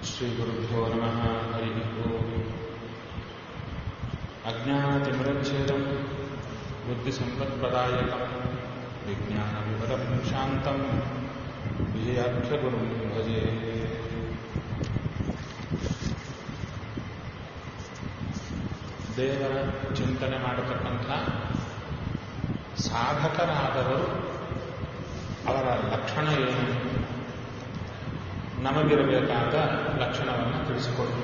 श्रीगुरुभ्यो नमः हरिः ओम् अज्ञानतिमिरच्छेदम् बुद्धिसम्पत्प्रदायकम् विज्ञानविवरं शान्तम् विजयाख्यगुरुं भजे ದೇವರ ಚಿಂತನೆ ಮಾಡತಕ್ಕಂಥ ಸಾಧಕರಾದವರು ಅವರ ಲಕ್ಷಣ ಏನು ನಮಗಿರಬೇಕಾದ ಲಕ್ಷಣವನ್ನು ತಿಳಿಸಿಕೊಡಿ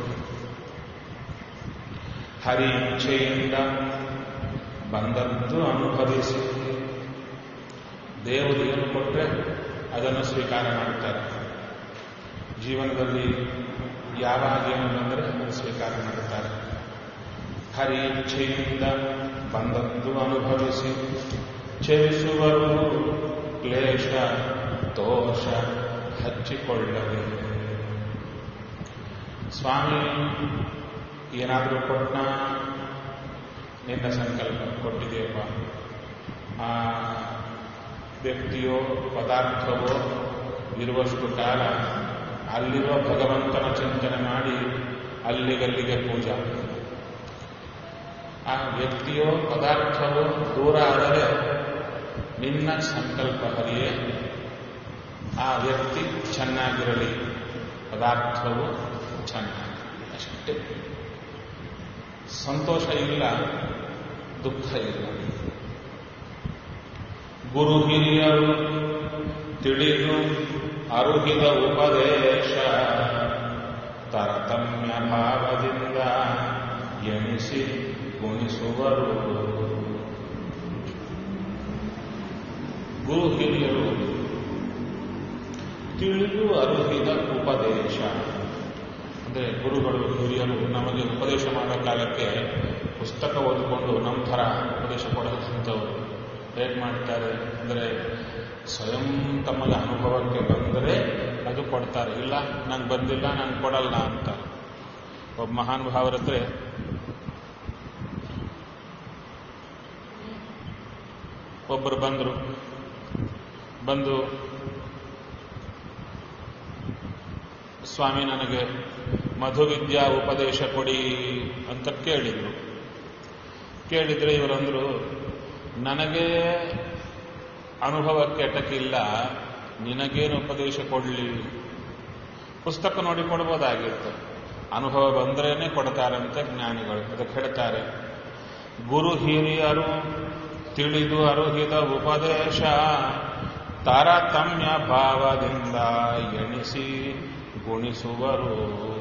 ಹರಿ ಇಚ್ಛೆಯಿಂದ ಬಂದದ್ದು ಅನುಭವಿಸಿ ದೇವರು ಏನು ಕೊಟ್ಟರೆ ಅದನ್ನು ಸ್ವೀಕಾರ ಮಾಡ್ತಾರೆ ಜೀವನದಲ್ಲಿ ಯಾವಾಗ ಏನು ಬಂದರೆ ಅದನ್ನು ಸ್ವೀಕಾರ ಮಾಡುತ್ತಾರೆ ಹರಿ ಇಚ್ಛೆಯಿಂದ ಬಂದದ್ದು ಅನುಭವಿಸಿ ಚರಿಸುವರು ಕ್ಲೇಶ ದೋಷ ಹಚ್ಚಿಕೊಳ್ಳದೆ ಸ್ವಾಮಿ ಏನಾದರೂ ಕೊಟ್ಟ ನಿನ್ನ ಸಂಕಲ್ಪ ಕೊಟ್ಟಿದೆಯಪ್ಪ ಆ ವ್ಯಕ್ತಿಯೋ ಪದಾರ್ಥವೋ ಇರುವಷ್ಟು ಕಾಲ ಅಲ್ಲಿರುವ ಭಗವಂತನ ಚಿಂತನೆ ಮಾಡಿ ಅಲ್ಲಿಗಲ್ಲಿಗೆ ಪೂಜಾ ಆ ವ್ಯಕ್ತಿಯೋ ಪದಾರ್ಥವೋ ದೂರ ಆದರೆ ನಿನ್ನ ಸಂಕಲ್ಪ ಹರಿಯೇ ಆ ವ್ಯಕ್ತಿ ಚೆನ್ನಾಗಿರಲಿ ಪದಾರ್ಥವು ಚೆನ್ನಾಗಿ ಅಷ್ಟೇ ಸಂತೋಷ ಇಲ್ಲ ದುಃಖ ಇಲ್ಲ ಗುರು ಹಿರಿಯರು ತಿಳಿದು ಅರುಹಿದ ಉಪದೇಶ ತಾರತಮ್ಯ ಭಾವದಿಂದ ಎಣಿಸಿ ಗುಣಿಸುವರು ಗುರು ಹಿರಿಯರು ತಿಳಿದು ಅರುಹಿದ ಉಪದೇಶ ಅಂದರೆ ಗುರುಗಳು ಹಿರಿಯರು ನಮಗೆ ಉಪದೇಶ ಮಾಡೋ ಕಾಲಕ್ಕೆ ಪುಸ್ತಕ ಓದಿಕೊಂಡು ನಮ್ಮ ಥರ ಉಪದೇಶ ಕೊಡೋದಂಥವ್ರು ಹೇಗೆ ಮಾಡ್ತಾರೆ ಅಂದರೆ ಸ್ವಯಂ ತಮಗೆ ಅನುಭವಕ್ಕೆ ಬಂದರೆ ಅದು ಕೊಡ್ತಾರೆ ಇಲ್ಲ ನಂಗೆ ಬಂದಿಲ್ಲ ನಾನು ಕೊಡಲ್ಲ ಅಂತ ಒಬ್ಬ ಮಹಾನುಭಾವರ ಹತ್ರ ಒಬ್ಬರು ಬಂದರು ಬಂದು ಸ್ವಾಮಿ ನನಗೆ ಮಧುವಿದ್ಯಾ ಉಪದೇಶ ಕೊಡಿ ಅಂತ ಕೇಳಿದರು ಕೇಳಿದರೆ ಇವರಂದರು ನನಗೆ ಅನುಭವಕ್ಕೆ ಅಟಕಿಲ್ಲ ನಿನಗೇನು ಉಪದೇಶ ಕೊಡಲಿ ಪುಸ್ತಕ ನೋಡಿ ಕೊಡ್ಬೋದಾಗಿತ್ತು ಅನುಭವ ಬಂದ್ರೇನೆ ಕೊಡ್ತಾರಂತೆ ಜ್ಞಾನಿಗಳು ಅದಕ್ಕೆ ಹೇಳ್ತಾರೆ ಗುರು ಹಿರಿಯರು ತಿಳಿದು ಅರುಹಿದ ಉಪದೇಶ ತಾರತಮ್ಯ ಭಾವದಿಂದ ಎಣಿಸಿ ಗುಣಿಸುವರು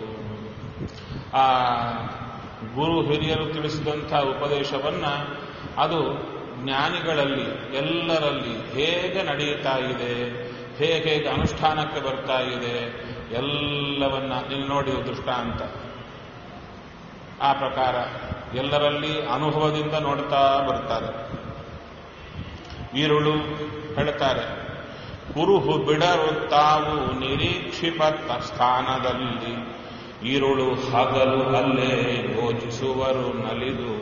ಆ ಗುರು ಹಿರಿಯರು ತಿಳಿಸಿದಂಥ ಉಪದೇಶವನ್ನ ಅದು ಜ್ಞಾನಿಗಳಲ್ಲಿ ಎಲ್ಲರಲ್ಲಿ ಹೇಗೆ ನಡೆಯುತ್ತಾ ಇದೆ ಹೇಗೆ ಹೇಗೆ ಅನುಷ್ಠಾನಕ್ಕೆ ಬರ್ತಾ ಇದೆ ಎಲ್ಲವನ್ನ ಇಲ್ಲಿ ನೋಡಿ ದೃಷ್ಟಾಂತ ಆ ಪ್ರಕಾರ ಎಲ್ಲರಲ್ಲಿ ಅನುಭವದಿಂದ ನೋಡ್ತಾ ಬರ್ತಾರೆ ಈರುಳು ಹೇಳ್ತಾರೆ ಕುರುಹು ಬಿಡರು ತಾವು ನಿರೀಕ್ಷಿಪ ಸ್ಥಾನದಲ್ಲಿ ಈರುಳು ಹಗಲು ಅಲ್ಲೇ ಯೋಚಿಸುವರು ನಲಿದು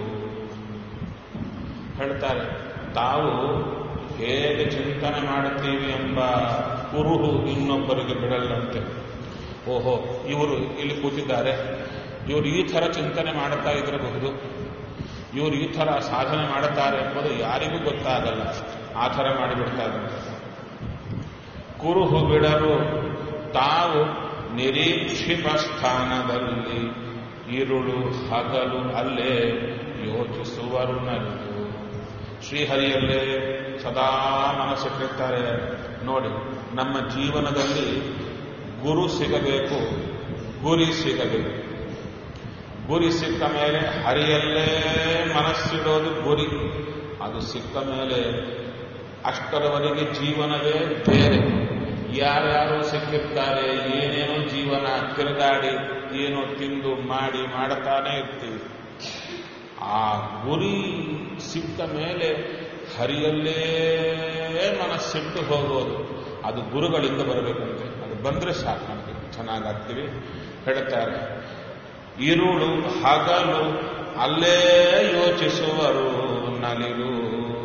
ಹೇಳ್ತಾರೆ ತಾವು ಹೇಗೆ ಚಿಂತನೆ ಮಾಡುತ್ತೀವಿ ಎಂಬ ಕುರುಹು ಇನ್ನೊಬ್ಬರಿಗೆ ಬಿಡಲ್ಲಂತೆ ಓಹೋ ಇವರು ಇಲ್ಲಿ ಕೂತಿದ್ದಾರೆ ಇವರು ಈ ಥರ ಚಿಂತನೆ ಮಾಡುತ್ತಾ ಇದ್ದಿರಬಹುದು ಇವರು ಈ ಥರ ಸಾಧನೆ ಮಾಡುತ್ತಾರೆ ಎಂಬುದು ಯಾರಿಗೂ ಗೊತ್ತಾಗಲ್ಲ ಆ ಥರ ಮಾಡಿಬಿಡ್ತಾರೆ ಕುರುಹು ಬಿಡರು ತಾವು ನಿರೀಕ್ಷಿಪ ಸ್ಥಾನದಲ್ಲಿ ಈರುಳು ಹಗಲು ಅಲ್ಲೇ ಯೋಚಿಸುವರು ನಲಿದು ಶ್ರೀಹರಿಯಲ್ಲೇ ಸದಾ ಮನಸ್ಸಿಟ್ಟಿರ್ತಾರೆ ನೋಡಿ ನಮ್ಮ ಜೀವನದಲ್ಲಿ ಗುರು ಸಿಗಬೇಕು ಗುರಿ ಸಿಗಬೇಕು ಗುರಿ ಸಿಕ್ಕ ಮೇಲೆ ಹರಿಯಲ್ಲೇ ಮನಸ್ಸಿಡೋದು ಗುರಿ ಅದು ಸಿಕ್ಕ ಮೇಲೆ ಅಷ್ಟರವರೆಗೆ ಜೀವನವೇ ಬೇರೆ ಯಾರ್ಯಾರು ಸಿಕ್ಕಿರ್ತಾರೆ ಏನೇನೋ ಜೀವನ ತಿರುಗಾಡಿ ಏನೋ ತಿಂದು ಮಾಡಿ ಮಾಡುತ್ತಾನೆ ಇರ್ತೀವಿ ಆ ಗುರಿ ಸಿಕ್ಕ ಮೇಲೆ ಹರಿಯಲ್ಲೇ ಮನಸ್ಸಿಟ್ಟು ಹೋಗೋದು ಅದು ಗುರುಗಳಿಂದ ಬರಬೇಕಂತೆ ಅದು ಬಂದ್ರೆ ಸಾಕು ನಮಗೆ ಚೆನ್ನಾಗಾಗ್ತೀವಿ ಹೇಳ್ತಾರೆ ಇರುಳು ಹಗಲು ಅಲ್ಲೇ ಯೋಚಿಸುವರು ನಲಿರು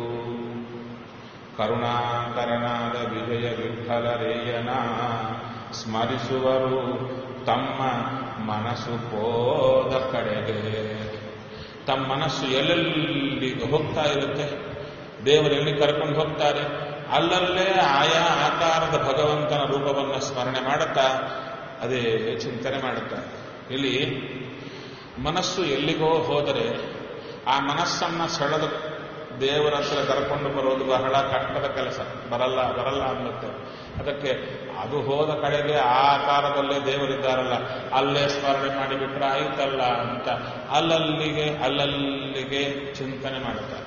ಕರುಣಾಕರನಾದ ವಿಜಯ ವಿಠಲರೇಯನ ಸ್ಮರಿಸುವರು ತಮ್ಮ ಮನಸ್ಸು ಹೋದ ಕಡೆಗೆ ತಮ್ಮ ಮನಸ್ಸು ಎಲ್ಲೆಲ್ಲಿಗೆ ಹೋಗ್ತಾ ಇರುತ್ತೆ ದೇವರು ಎಲ್ಲಿ ಕರ್ಕೊಂಡು ಹೋಗ್ತಾರೆ ಅಲ್ಲಲ್ಲೇ ಆಯಾ ಆಕಾರದ ಭಗವಂತನ ರೂಪವನ್ನು ಸ್ಮರಣೆ ಮಾಡುತ್ತಾ ಅದೇ ಚಿಂತನೆ ಮಾಡುತ್ತಾರೆ ಇಲ್ಲಿ ಮನಸ್ಸು ಎಲ್ಲಿಗೋ ಹೋದರೆ ಆ ಮನಸ್ಸನ್ನ ಸೆಳೆದು ದೇವರ ಹತ್ರ ಕರ್ಕೊಂಡು ಬರೋದು ಬಹಳ ಕಷ್ಟದ ಕೆಲಸ ಬರಲ್ಲ ಬರಲ್ಲ ಅನ್ನುತ್ತೆ ಅದಕ್ಕೆ ಅದು ಹೋದ ಕಡೆಗೆ ಆ ಆಕಾರದಲ್ಲೇ ದೇವರಿದ್ದಾರಲ್ಲ ಅಲ್ಲೇ ಸ್ಮರಣೆ ಮಾಡಿಬಿಟ್ರೆ ಆಯ್ತಲ್ಲ ಅಂತ ಅಲ್ಲಲ್ಲಿಗೆ ಅಲ್ಲಲ್ಲಿಗೆ ಚಿಂತನೆ ಮಾಡುತ್ತಾರೆ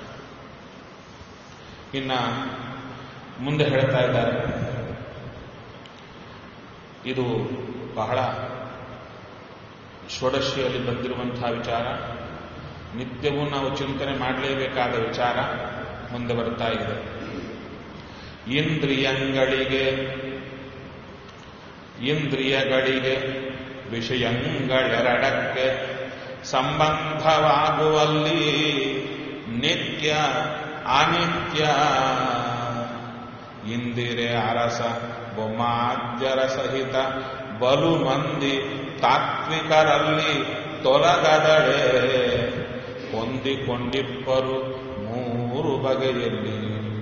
ಇನ್ನ ಮುಂದೆ ಹೇಳ್ತಾ ಇದ್ದಾರೆ ಇದು ಬಹಳ ಷೋಡಶಿಯಲ್ಲಿ ಬಂದಿರುವಂತಹ ವಿಚಾರ ನಿತ್ಯವೂ ನಾವು ಚಿಂತನೆ ಮಾಡಲೇಬೇಕಾದ ವಿಚಾರ ಮುಂದೆ ಬರ್ತಾ ಇದೆ ಇಂದ್ರಿಯಗಳಿಗೆ ಇಂದ್ರಿಯಗಳಿಗೆ ವಿಷಯಗಳೆರಡಕ್ಕೆ ಸಂಬಂಧವಾಗುವಲ್ಲಿ ನಿತ್ಯ ಅನಿತ್ಯ ಇಂದಿರೆ ಅರಸ ಬೊಮ್ಮಾದ್ಯರ ಸಹಿತ ಬಲು ಮಂದಿ ತಾತ್ವಿಕರಲ್ಲಿ ತೊಲಗದಡೆ ಹೊಂದಿಕೊಂಡಿಬ್ಬರು ಮೂರು ಬಗೆಯಲ್ಲಿ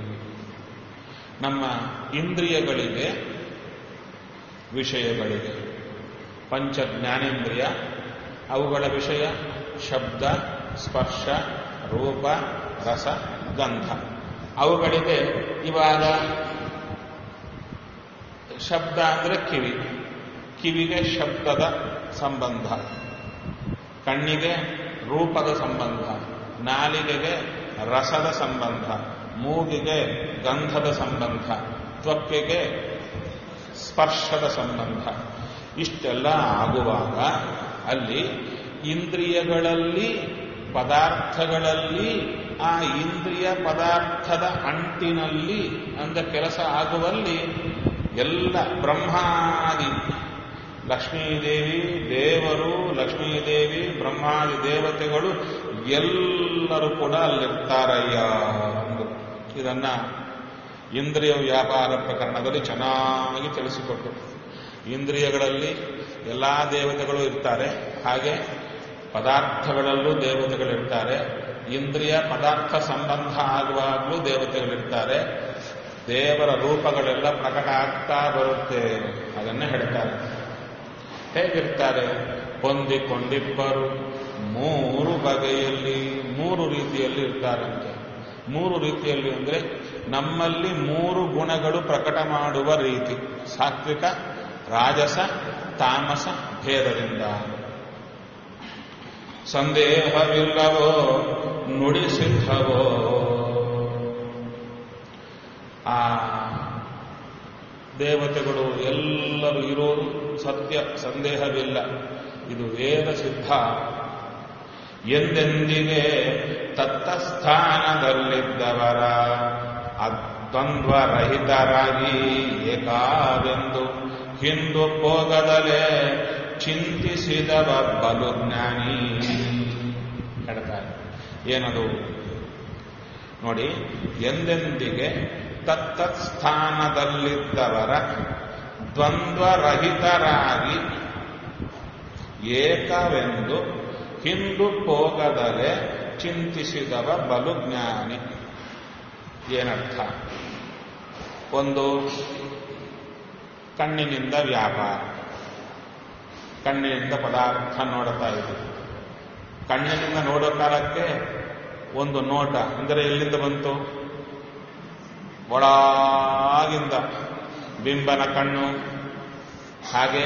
ನಮ್ಮ ಇಂದ್ರಿಯಗಳಿಗೆ ವಿಷಯಗಳಿಗೆ ಪಂಚ ಜ್ಞಾನೇಂದ್ರಿಯ ಅವುಗಳ ವಿಷಯ ಶಬ್ದ ಸ್ಪರ್ಶ ರೂಪ ರಸ ಗಂಧ ಅವುಗಳಿಗೆ ಇವಾಗ ಶಬ್ದ ಅಂದರೆ ಕಿವಿ ಕಿವಿಗೆ ಶಬ್ದದ ಸಂಬಂಧ ಕಣ್ಣಿಗೆ ರೂಪದ ಸಂಬಂಧ ನಾಲಿಗೆಗೆ ರಸದ ಸಂಬಂಧ ಮೂಗಿಗೆ ಗಂಧದ ಸಂಬಂಧ ತ್ವಕ್ಕೆಗೆ ಸ್ಪರ್ಶದ ಸಂಬಂಧ ಇಷ್ಟೆಲ್ಲ ಆಗುವಾಗ ಅಲ್ಲಿ ಇಂದ್ರಿಯಗಳಲ್ಲಿ ಪದಾರ್ಥಗಳಲ್ಲಿ ಆ ಇಂದ್ರಿಯ ಪದಾರ್ಥದ ಅಂಟಿನಲ್ಲಿ ಅಂದ ಕೆಲಸ ಆಗುವಲ್ಲಿ ಎಲ್ಲ ಬ್ರಹ್ಮಾದಿ ಲಕ್ಷ್ಮೀದೇವಿ ದೇವರು ಲಕ್ಷ್ಮೀದೇವಿ ಬ್ರಹ್ಮಾದಿ ದೇವತೆಗಳು ಎಲ್ಲರೂ ಕೂಡ ಅಲ್ಲಿರ್ತಾರಯ್ಯ ಇದನ್ನ ಇಂದ್ರಿಯ ವ್ಯಾಪಾರ ಪ್ರಕರಣದಲ್ಲಿ ಚೆನ್ನಾಗಿ ತಿಳಿಸಿಕೊಟ್ಟು ಇಂದ್ರಿಯಗಳಲ್ಲಿ ಎಲ್ಲ ದೇವತೆಗಳು ಇರ್ತಾರೆ ಹಾಗೆ ಪದಾರ್ಥಗಳಲ್ಲೂ ದೇವತೆಗಳಿರ್ತಾರೆ ಇಂದ್ರಿಯ ಪದಾರ್ಥ ಸಂಬಂಧ ಆಗುವಾಗಲೂ ದೇವತೆಗಳಿರ್ತಾರೆ ದೇವರ ರೂಪಗಳೆಲ್ಲ ಪ್ರಕಟ ಆಗ್ತಾ ಬರುತ್ತೆ ಅದನ್ನೇ ಹೇಳ್ತಾರೆ ಹೇಗಿರ್ತಾರೆ ಹೊಂದಿಕೊಂಡಿಬ್ಬರು ಮೂರು ಬಗೆಯಲ್ಲಿ ಮೂರು ರೀತಿಯಲ್ಲಿ ಇರ್ತಾರಂತೆ ಮೂರು ರೀತಿಯಲ್ಲಿ ಅಂದ್ರೆ ನಮ್ಮಲ್ಲಿ ಮೂರು ಗುಣಗಳು ಪ್ರಕಟ ಮಾಡುವ ರೀತಿ ಸಾತ್ವಿಕ ರಾಜಸ ತಾಮಸ ಭೇದದಿಂದ ಸಂದೇಹವಿಲ್ಲವೋ ನುಡಿಸಿದ್ದವೋ ಆ ದೇವತೆಗಳು ಎಲ್ಲರೂ ಇರೋದು ಸತ್ಯ ಸಂದೇಹವಿಲ್ಲ ಇದು ವೇದ ಸಿದ್ಧ ಎಂದೆಂದಿಗೆ ತತ್ತಸ್ಥಾನದಲ್ಲಿದ್ದವರ ದ್ವಂದ್ವರಹಿತರಾಗಿ ಏಕಾವೆಂದು ಹಿಂದು ಹೋಗದಲೇ ಚಿಂತಿಸಿದವ ಬಲು ಜ್ಞಾನಿ ಹೇಳ್ತಾರೆ ಏನದು ನೋಡಿ ಎಂದೆಂದಿಗೆ ತತ್ತತ್ ಸ್ಥಾನದಲ್ಲಿದ್ದವರ ದ್ವಂದ್ವರಹಿತರಾಗಿ ಏಕವೆಂದು ಹಿಂದು ಹೋಗದಲೆ ಚಿಂತಿಸಿದವ ಬಲು ಜ್ಞಾನಿ ಏನರ್ಥ ಒಂದು ಕಣ್ಣಿನಿಂದ ವ್ಯಾಪಾರ ಕಣ್ಣಿನಿಂದ ಪದಾರ್ಥ ನೋಡುತ್ತಾ ಇದ್ದೀವಿ ಕಣ್ಣಿನಿಂದ ನೋಡೋ ಕಾಲಕ್ಕೆ ಒಂದು ನೋಟ ಅಂದರೆ ಎಲ್ಲಿಂದ ಬಂತು ಒಳಗಿಂದ ಬಿಂಬನ ಕಣ್ಣು ಹಾಗೆ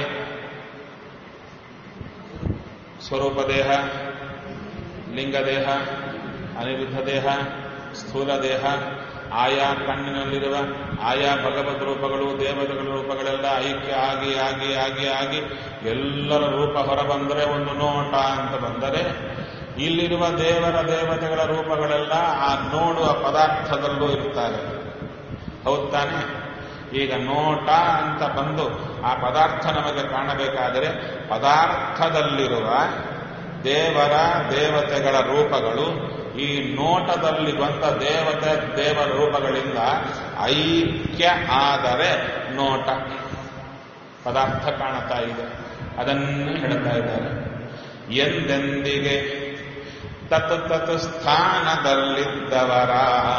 ಸ್ವರೂಪ ದೇಹ ಲಿಂಗದೇಹ ಅನಿರುದ್ಧ ದೇಹ ಸ್ಥೂಲ ದೇಹ ಆಯಾ ಕಣ್ಣಿನಲ್ಲಿರುವ ಆಯಾ ಭಗವದ್ ರೂಪಗಳು ದೇವತೆಗಳ ರೂಪಗಳೆಲ್ಲ ಐಕ್ಯ ಆಗಿ ಆಗಿ ಆಗಿ ಆಗಿ ಎಲ್ಲರ ರೂಪ ಹೊರಬಂದರೆ ಒಂದು ನೋಟ ಅಂತ ಬಂದರೆ ಇಲ್ಲಿರುವ ದೇವರ ದೇವತೆಗಳ ರೂಪಗಳೆಲ್ಲ ಆ ನೋಡುವ ಪದಾರ್ಥದಲ್ಲೂ ಇರ್ತಾರೆ ಹೌದ್ ತಾನೆ ಈಗ ನೋಟ ಅಂತ ಬಂದು ಆ ಪದಾರ್ಥ ನಮಗೆ ಕಾಣಬೇಕಾದರೆ ಪದಾರ್ಥದಲ್ಲಿರುವ ದೇವರ ದೇವತೆಗಳ ರೂಪಗಳು ಈ ನೋಟದಲ್ಲಿ ಬಂದ ದೇವತೆ ದೇವರ ರೂಪಗಳಿಂದ ಐಕ್ಯ ಆದರೆ ನೋಟ ಪದಾರ್ಥ ಕಾಣುತ್ತಾ ಇದೆ ಅದನ್ನೇ ಹೇಳ್ತಾ ಇದ್ದಾರೆ ಎಂದೆಂದಿಗೆ ತತ್ ತತ್ ಸ್ಥಾನದಲ್ಲಿದ್ದವರ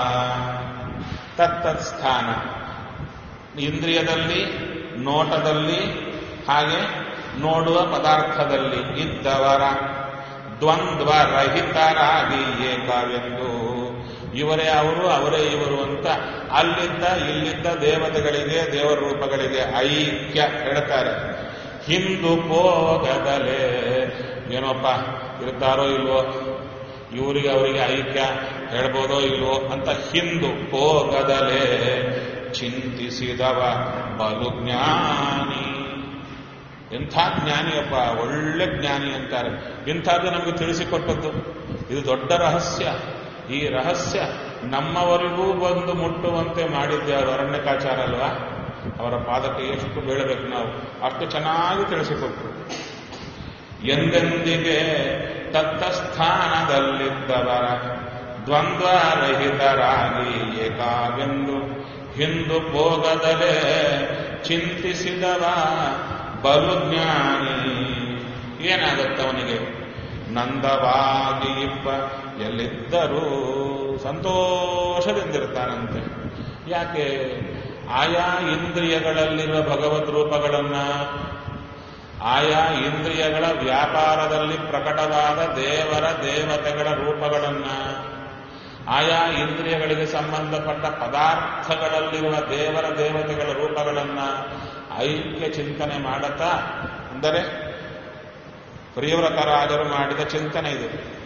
ತತ್ತತ್ ಸ್ಥಾನ ಇಂದ್ರಿಯದಲ್ಲಿ ನೋಟದಲ್ಲಿ ಹಾಗೆ ನೋಡುವ ಪದಾರ್ಥದಲ್ಲಿ ಇದ್ದವರ ದ್ವಂದ್ವ ರಹಿತರಾಗಿ ಏಕವೆಂದು ಇವರೇ ಅವರು ಅವರೇ ಇವರು ಅಂತ ಅಲ್ಲಿದ್ದ ಇಲ್ಲಿದ್ದ ದೇವತೆಗಳಿಗೆ ದೇವರ ರೂಪಗಳಿಗೆ ಐಕ್ಯ ಹೇಳ್ತಾರೆ ಹಿಂದು ಹೋಗದಲೇ ಏನೋಪ್ಪ ಇರ್ತಾರೋ ಇಲ್ವೋ ಇವರಿಗೆ ಅವರಿಗೆ ಐಕ್ಯ ಹೇಳ್ಬೋದೋ ಇಲ್ವೋ ಅಂತ ಹಿಂದು ಹೋಗದಲೇ ಚಿಂತಿಸಿದವ ಬಲು ಜ್ಞಾನಿ ಎಂಥ ಜ್ಞಾನಿಯಪ್ಪ ಒಳ್ಳೆ ಜ್ಞಾನಿ ಅಂತಾರೆ ಇಂಥದ್ದು ನಮಗೆ ತಿಳಿಸಿಕೊಟ್ಟದ್ದು ಇದು ದೊಡ್ಡ ರಹಸ್ಯ ಈ ರಹಸ್ಯ ನಮ್ಮವರಿಗೂ ಬಂದು ಮುಟ್ಟುವಂತೆ ಮಾಡಿದ್ದೆ ಅವರು ಅರಣ್ಯಕಾಚಾರ ಅಲ್ವಾ ಅವರ ಪಾದಕ್ಕೆ ಎಷ್ಟು ಬೀಳಬೇಕು ನಾವು ಅಷ್ಟು ಚೆನ್ನಾಗಿ ತಿಳಿಸಿಕೊಟ್ರು ಎಂದೆಂದಿಗೆ ತತ್ತ ಸ್ಥಾನದಲ್ಲಿದ್ದವರ ದ್ವಂದ್ವರಹಿತರಾಗಿ ಏಕಾವೆಂದು ಹಿಂದು ಹೋಗದಲೇ ಚಿಂತಿಸಿದವ ಬಲು ಜ್ಞಾನಿ ಏನಾಗತ್ತವನಿಗೆ ನಂದವಾಗಿ ಇಬ್ಬ ಎಲ್ಲಿದ್ದರೂ ಸಂತೋಷದಿಂದಿರ್ತಾನಂತೆ ಯಾಕೆ ಆಯಾ ಇಂದ್ರಿಯಗಳಲ್ಲಿರುವ ಭಗವದ್ ರೂಪಗಳನ್ನ ಆಯಾ ಇಂದ್ರಿಯಗಳ ವ್ಯಾಪಾರದಲ್ಲಿ ಪ್ರಕಟವಾದ ದೇವರ ದೇವತೆಗಳ ರೂಪಗಳನ್ನ ಆಯಾ ಇಂದ್ರಿಯಗಳಿಗೆ ಸಂಬಂಧಪಟ್ಟ ಪದಾರ್ಥಗಳಲ್ಲಿರುವ ದೇವರ ದೇವತೆಗಳ ರೂಪಗಳನ್ನ ಐಕ್ಯ ಚಿಂತನೆ ಮಾಡುತ್ತಾ ಅಂದರೆ ಪ್ರಿಯವ್ರತರಾಜರು ಮಾಡಿದ ಚಿಂತನೆ ಇದು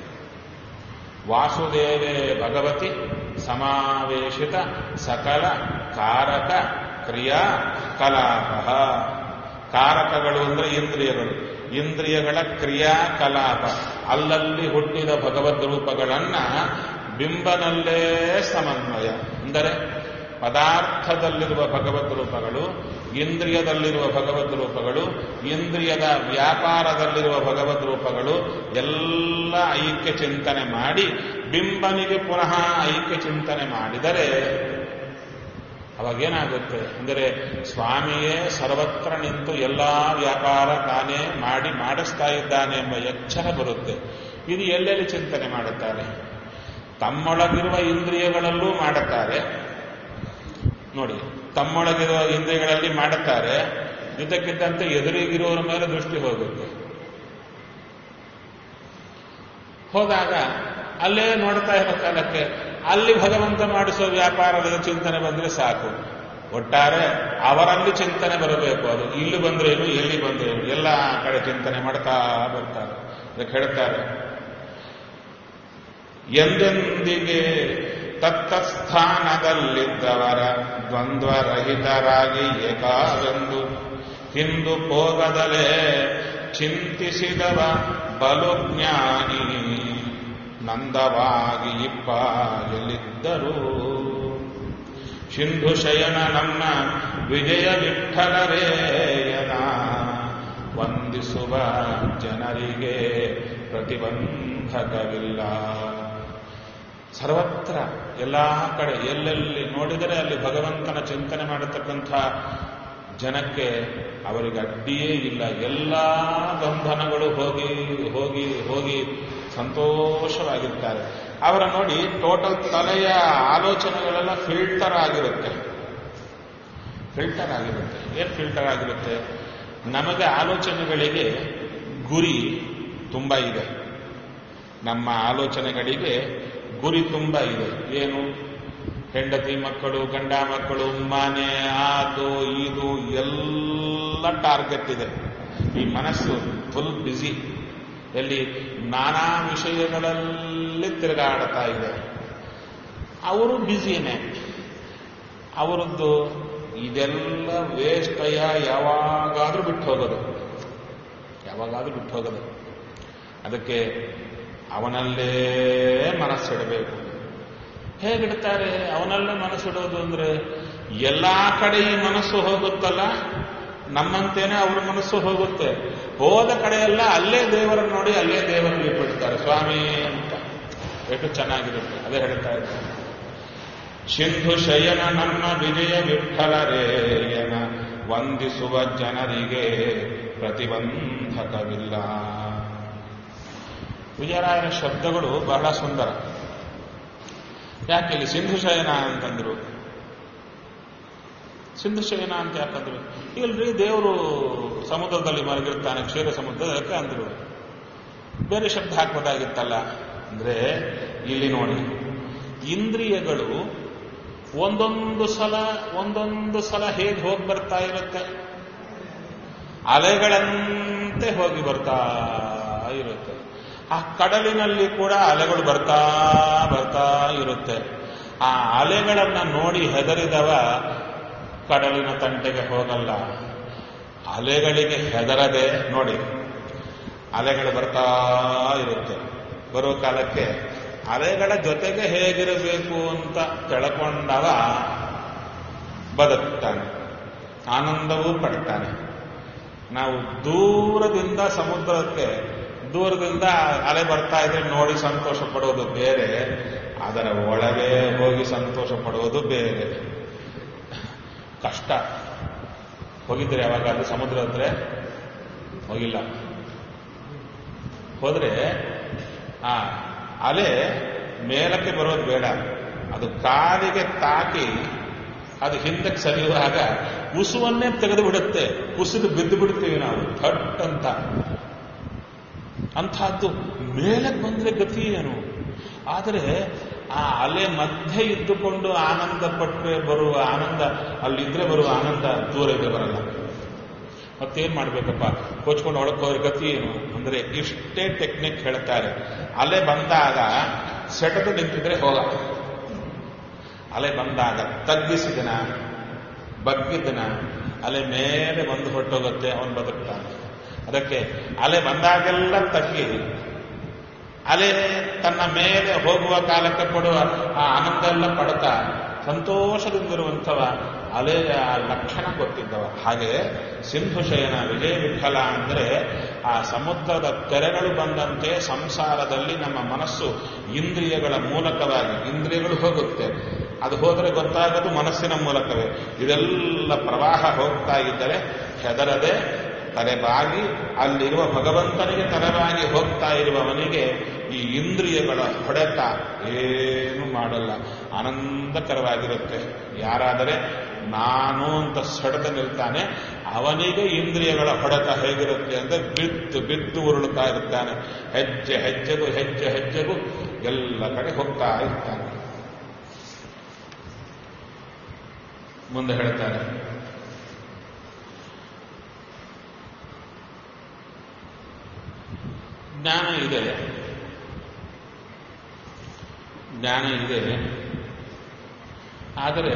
ವಾಸುದೇವೇ ಭಗವತಿ ಸಮಾವೇಶಿತ ಸಕಲ ಕಾರಕ ಕ್ರಿಯಾ ಕಲಾಪ ಕಾರಕಗಳು ಅಂದರೆ ಇಂದ್ರಿಯಗಳು ಇಂದ್ರಿಯಗಳ ಕ್ರಿಯಾಕಲಾಪ ಅಲ್ಲಲ್ಲಿ ಹುಟ್ಟಿದ ಭಗವದ್ ರೂಪಗಳನ್ನ ಬಿಂಬನಲ್ಲೇ ಸಮನ್ವಯ ಅಂದರೆ ಪದಾರ್ಥದಲ್ಲಿರುವ ಭಗವದ್ ರೂಪಗಳು ಇಂದ್ರಿಯದಲ್ಲಿರುವ ಭಗವದ್ ರೂಪಗಳು ಇಂದ್ರಿಯದ ವ್ಯಾಪಾರದಲ್ಲಿರುವ ಭಗವದ್ ರೂಪಗಳು ಎಲ್ಲ ಐಕ್ಯ ಚಿಂತನೆ ಮಾಡಿ ಬಿಂಬನಿಗೆ ಪುನಃ ಐಕ್ಯ ಚಿಂತನೆ ಮಾಡಿದರೆ ಅವಾಗೇನಾಗುತ್ತೆ ಅಂದರೆ ಸ್ವಾಮಿಯೇ ಸರ್ವತ್ರ ನಿಂತು ಎಲ್ಲ ವ್ಯಾಪಾರ ತಾನೇ ಮಾಡಿ ಮಾಡಿಸ್ತಾ ಇದ್ದಾನೆ ಎಂಬ ಎಚ್ಚರ ಬರುತ್ತೆ ಇದು ಎಲ್ಲೆಲ್ಲಿ ಚಿಂತನೆ ಮಾಡುತ್ತಾರೆ ತಮ್ಮೊಳಗಿರುವ ಇಂದ್ರಿಯಗಳಲ್ಲೂ ಮಾಡುತ್ತಾರೆ ನೋಡಿ ತಮ್ಮೊಳಗಿರುವ ಇಂದ್ರಿಯಗಳಲ್ಲಿ ಮಾಡುತ್ತಾರೆ ಇದಕ್ಕಿದ್ದಂತೆ ಎದುರಿಗಿರುವವರ ಮೇಲೆ ದೃಷ್ಟಿ ಹೋಗುತ್ತೆ ಹೋದಾಗ ಅಲ್ಲೇ ನೋಡ್ತಾ ಇರೋ ಕಾಲಕ್ಕೆ ಅಲ್ಲಿ ಭಗವಂತ ಮಾಡಿಸೋ ವ್ಯಾಪಾರದ ಚಿಂತನೆ ಬಂದ್ರೆ ಸಾಕು ಒಟ್ಟಾರೆ ಅವರಲ್ಲಿ ಚಿಂತನೆ ಬರಬೇಕು ಅದು ಇಲ್ಲಿ ಬಂದ್ರೇನು ಎಲ್ಲಿ ಬಂದ್ರೇನು ಎಲ್ಲ ಕಡೆ ಚಿಂತನೆ ಮಾಡ್ತಾ ಬರ್ತಾರೆ ಅದಕ್ಕೆ ಹೇಳ್ತಾರೆ ಎಂದೆಂದಿಗೆ ತತ್ತಸ್ಥಾನದಲ್ಲಿದ್ದವರ ದ್ವಂದ್ವರಹಿತರಾಗಿ ಏಕಾವೆಂದು ಹಿಂದು ಹೋಗದಲೇ ಚಿಂತಿಸಿದವ ಬಲು ಜ್ಞಾನಿ ನಂದವಾಗಿ ಇಪ್ಪ ಎಲ್ಲಿದ್ದರೂ ಸಿಂಧು ಶಯನ ನಮ್ಮ ವಿಜಯ ವಿಠಲರೇಯನ ವಂದಿಸುವ ಜನರಿಗೆ ಪ್ರತಿಬಂಧಕವಿಲ್ಲ ಸರ್ವತ್ರ ಎಲ್ಲ ಕಡೆ ಎಲ್ಲೆಲ್ಲಿ ನೋಡಿದರೆ ಅಲ್ಲಿ ಭಗವಂತನ ಚಿಂತನೆ ಮಾಡತಕ್ಕಂಥ ಜನಕ್ಕೆ ಅವರಿಗೆ ಅಡ್ಡಿಯೇ ಇಲ್ಲ ಎಲ್ಲ ಬಂಧನಗಳು ಹೋಗಿ ಹೋಗಿ ಹೋಗಿ ಸಂತೋಷವಾಗಿರ್ತಾರೆ ಅವರ ನೋಡಿ ಟೋಟಲ್ ತಲೆಯ ಆಲೋಚನೆಗಳೆಲ್ಲ ಫಿಲ್ಟರ್ ಆಗಿರುತ್ತೆ ಫಿಲ್ಟರ್ ಆಗಿರುತ್ತೆ ಏನು ಫಿಲ್ಟರ್ ಆಗಿರುತ್ತೆ ನಮಗೆ ಆಲೋಚನೆಗಳಿಗೆ ಗುರಿ ತುಂಬ ಇದೆ ನಮ್ಮ ಆಲೋಚನೆಗಳಿಗೆ ಗುರಿ ತುಂಬ ಇದೆ ಏನು ಹೆಂಡತಿ ಮಕ್ಕಳು ಗಂಡ ಮಕ್ಕಳು ಮನೆ ಅದು ಇದು ಎಲ್ಲ ಟಾರ್ಗೆಟ್ ಇದೆ ಈ ಮನಸ್ಸು ಫುಲ್ ಬ್ಯುಸಿ ಎಲ್ಲಿ ನಾನಾ ವಿಷಯಗಳಲ್ಲಿ ತಿರುಗಾಡ್ತಾ ಇದೆ ಅವರು ಬ್ಯುಸಿನೇ ಅವರದ್ದು ಇದೆಲ್ಲ ವೇಸ್ಟ್ ಅಯ್ಯ ಯಾವಾಗಾದ್ರೂ ಬಿಟ್ಟು ಹೋಗೋದು ಯಾವಾಗಾದ್ರೂ ಬಿಟ್ಟು ಹೋಗೋದು ಅದಕ್ಕೆ ಅವನಲ್ಲೇ ಮನಸ್ಸಿಡಬೇಕು ಹೇಗಿಡ್ತಾರೆ ಅವನಲ್ಲೇ ಮನಸ್ಸಿಡೋದು ಅಂದ್ರೆ ಎಲ್ಲಾ ಕಡೆ ಈ ಮನಸ್ಸು ಹೋಗುತ್ತಲ್ಲ ನಮ್ಮಂತೇನೆ ಅವ್ರ ಮನಸ್ಸು ಹೋಗುತ್ತೆ ಹೋದ ಕಡೆಯೆಲ್ಲ ಅಲ್ಲೇ ದೇವರನ್ನು ನೋಡಿ ಅಲ್ಲೇ ದೇವರಲ್ಲಿ ಬಿಡ್ತಾರೆ ಸ್ವಾಮಿ ಅಂತ ಎಷ್ಟು ಚೆನ್ನಾಗಿರುತ್ತೆ ಅದೇ ಹೇಳ್ತಾ ಇದ್ದಾರೆ ಸಿಂಧು ಶಯನ ನಮ್ಮ ವಿಜಯ ವಿಠಲರೇಯನ ವಂದಿಸುವ ಜನರಿಗೆ ಪ್ರತಿಬಂಧಕವಿಲ್ಲ ವಿಜಯರಾಯರ ಶಬ್ದಗಳು ಬಹಳ ಸುಂದರ ಯಾಕೆ ಇಲ್ಲಿ ಸಿಂಧು ಶಯನ ಅಂತಂದ್ರು ಸಿಂಧು ಶಯನ ಅಂತ ಯಾಕಂದ್ರು ಇಲ್ರಿ ದೇವರು ಸಮುದ್ರದಲ್ಲಿ ಮಲಗಿರ್ತಾನೆ ಕ್ಷೀರ ಸಮುದ್ರ ಯಾಕೆ ಅಂದ್ರು ಬೇರೆ ಶಬ್ದ ಹಾಕ್ಬೋದಾಗಿತ್ತಲ್ಲ ಅಂದ್ರೆ ಇಲ್ಲಿ ನೋಡಿ ಇಂದ್ರಿಯಗಳು ಒಂದೊಂದು ಸಲ ಒಂದೊಂದು ಸಲ ಹೇಗೆ ಹೋಗಿ ಬರ್ತಾ ಇರುತ್ತೆ ಅಲೆಗಳಂತೆ ಹೋಗಿ ಬರ್ತಾ ಇರುತ್ತೆ ಆ ಕಡಲಿನಲ್ಲಿ ಕೂಡ ಅಲೆಗಳು ಬರ್ತಾ ಬರ್ತಾ ಇರುತ್ತೆ ಆ ಅಲೆಗಳನ್ನ ನೋಡಿ ಹೆದರಿದವ ಕಡಲಿನ ತಂಟೆಗೆ ಹೋಗಲ್ಲ ಅಲೆಗಳಿಗೆ ಹೆದರದೆ ನೋಡಿ ಅಲೆಗಳು ಬರ್ತಾ ಇರುತ್ತೆ ಬರೋ ಕಾಲಕ್ಕೆ ಅಲೆಗಳ ಜೊತೆಗೆ ಹೇಗಿರಬೇಕು ಅಂತ ಕೆಳಕೊಂಡವ ಬದುಕ್ತಾನೆ ಆನಂದವೂ ಪಡ್ತಾನೆ ನಾವು ದೂರದಿಂದ ಸಮುದ್ರಕ್ಕೆ ದೂರದಿಂದ ಅಲೆ ಬರ್ತಾ ಇದ್ರೆ ನೋಡಿ ಸಂತೋಷ ಪಡೋದು ಬೇರೆ ಅದರ ಒಳಗೆ ಹೋಗಿ ಸಂತೋಷ ಪಡುವುದು ಬೇರೆ ಕಷ್ಟ ಹೋಗಿದ್ರೆ ಯಾವಾಗ ಅದು ಸಮುದ್ರ ಹತ್ರ ಹೋಗಿಲ್ಲ ಹೋದ್ರೆ ಆ ಅಲೆ ಮೇಲಕ್ಕೆ ಬರೋದು ಬೇಡ ಅದು ಕಾಲಿಗೆ ತಾಕಿ ಅದು ಹಿಂದಕ್ಕೆ ಸರಿಯುವಾಗ ಉಸುವನ್ನೇ ತೆಗೆದು ಬಿಡುತ್ತೆ ಕುಸಿದು ಬಿದ್ದು ಬಿಡ್ತೀವಿ ನಾವು ಥಟ್ ಅಂತ ಅಂಥದ್ದು ಮೇಲಕ್ಕೆ ಬಂದ್ರೆ ಗತಿ ಏನು ಆದರೆ ಆ ಅಲೆ ಮಧ್ಯೆ ಇದ್ದುಕೊಂಡು ಆನಂದ ಪಟ್ಟರೆ ಬರುವ ಆನಂದ ಅಲ್ಲಿದ್ರೆ ಬರುವ ಆನಂದ ದೂರ ಇದ್ರೆ ಬರಲ್ಲ ಮತ್ತೇನ್ ಮಾಡ್ಬೇಕಪ್ಪ ಕೋಚ್ಕೊಂಡು ಒಳಗೆ ಹೋದ್ರೆ ಗತಿ ಏನು ಅಂದ್ರೆ ಇಷ್ಟೇ ಟೆಕ್ನಿಕ್ ಹೇಳ್ತಾರೆ ಅಲೆ ಬಂದಾಗ ಸೆಟದು ನಿಂತಿದ್ರೆ ಹೋಗ ಅಲೆ ಬಂದಾಗ ತಗ್ಗಿಸಿದನ ಬಗ್ಗಿದ್ದನ ಅಲೆ ಮೇಲೆ ಬಂದು ಹೊಟ್ಟೋಗುತ್ತೆ ಅವನು ಬದುಕ್ತಾನೆ ಅದಕ್ಕೆ ಅಲೆ ಬಂದಾಗೆಲ್ಲ ತಗ್ಗಿ ಅಲೆ ತನ್ನ ಮೇಲೆ ಹೋಗುವ ಕಾಲಕ್ಕೆ ಕೊಡುವ ಆ ಆನಂದ ಎಲ್ಲ ಪಡ್ತಾ ಸಂತೋಷದಿಂದಿರುವಂಥವ ಅಲೆಯ ಲಕ್ಷಣ ಗೊತ್ತಿದ್ದವ ಹಾಗೆ ಸಿಂಧು ಶಯನ ವಿಜಯ ವಿಠಲ ಅಂದರೆ ಆ ಸಮುದ್ರದ ತೆರೆಗಳು ಬಂದಂತೆ ಸಂಸಾರದಲ್ಲಿ ನಮ್ಮ ಮನಸ್ಸು ಇಂದ್ರಿಯಗಳ ಮೂಲಕವಾಗಿ ಇಂದ್ರಿಯಗಳು ಹೋಗುತ್ತೆ ಅದು ಹೋದರೆ ಗೊತ್ತಾಗೋದು ಮನಸ್ಸಿನ ಮೂಲಕವೇ ಇದೆಲ್ಲ ಪ್ರವಾಹ ಹೋಗ್ತಾ ಇದ್ದರೆ ಹೆದರದೆ ತಲೆಬಾಗಿ ಅಲ್ಲಿರುವ ಭಗವಂತನಿಗೆ ತಲೆಬಾಗಿ ಹೋಗ್ತಾ ಇರುವವನಿಗೆ ಈ ಇಂದ್ರಿಯಗಳ ಹೊಡೆತ ಏನು ಮಾಡಲ್ಲ ಆನಂದಕರವಾಗಿರುತ್ತೆ ಯಾರಾದರೆ ನಾನು ಅಂತ ಸೆಳೆದು ನಿಲ್ತಾನೆ ಅವನಿಗೆ ಇಂದ್ರಿಯಗಳ ಹೊಡೆತ ಹೇಗಿರುತ್ತೆ ಅಂದ್ರೆ ಬಿದ್ದು ಬಿದ್ದು ಉರುಳುತ್ತಾ ಇರ್ತಾನೆ ಹೆಜ್ಜೆ ಹೆಜ್ಜೆಗೂ ಹೆಜ್ಜೆ ಹೆಜ್ಜೆಗೂ ಎಲ್ಲ ಕಡೆ ಹೋಗ್ತಾ ಇರ್ತಾನೆ ಮುಂದೆ ಹೇಳ್ತಾರೆ ಜ್ಞಾನ ಇದೆ ಜ್ಞಾನ ಇದೆ ಆದರೆ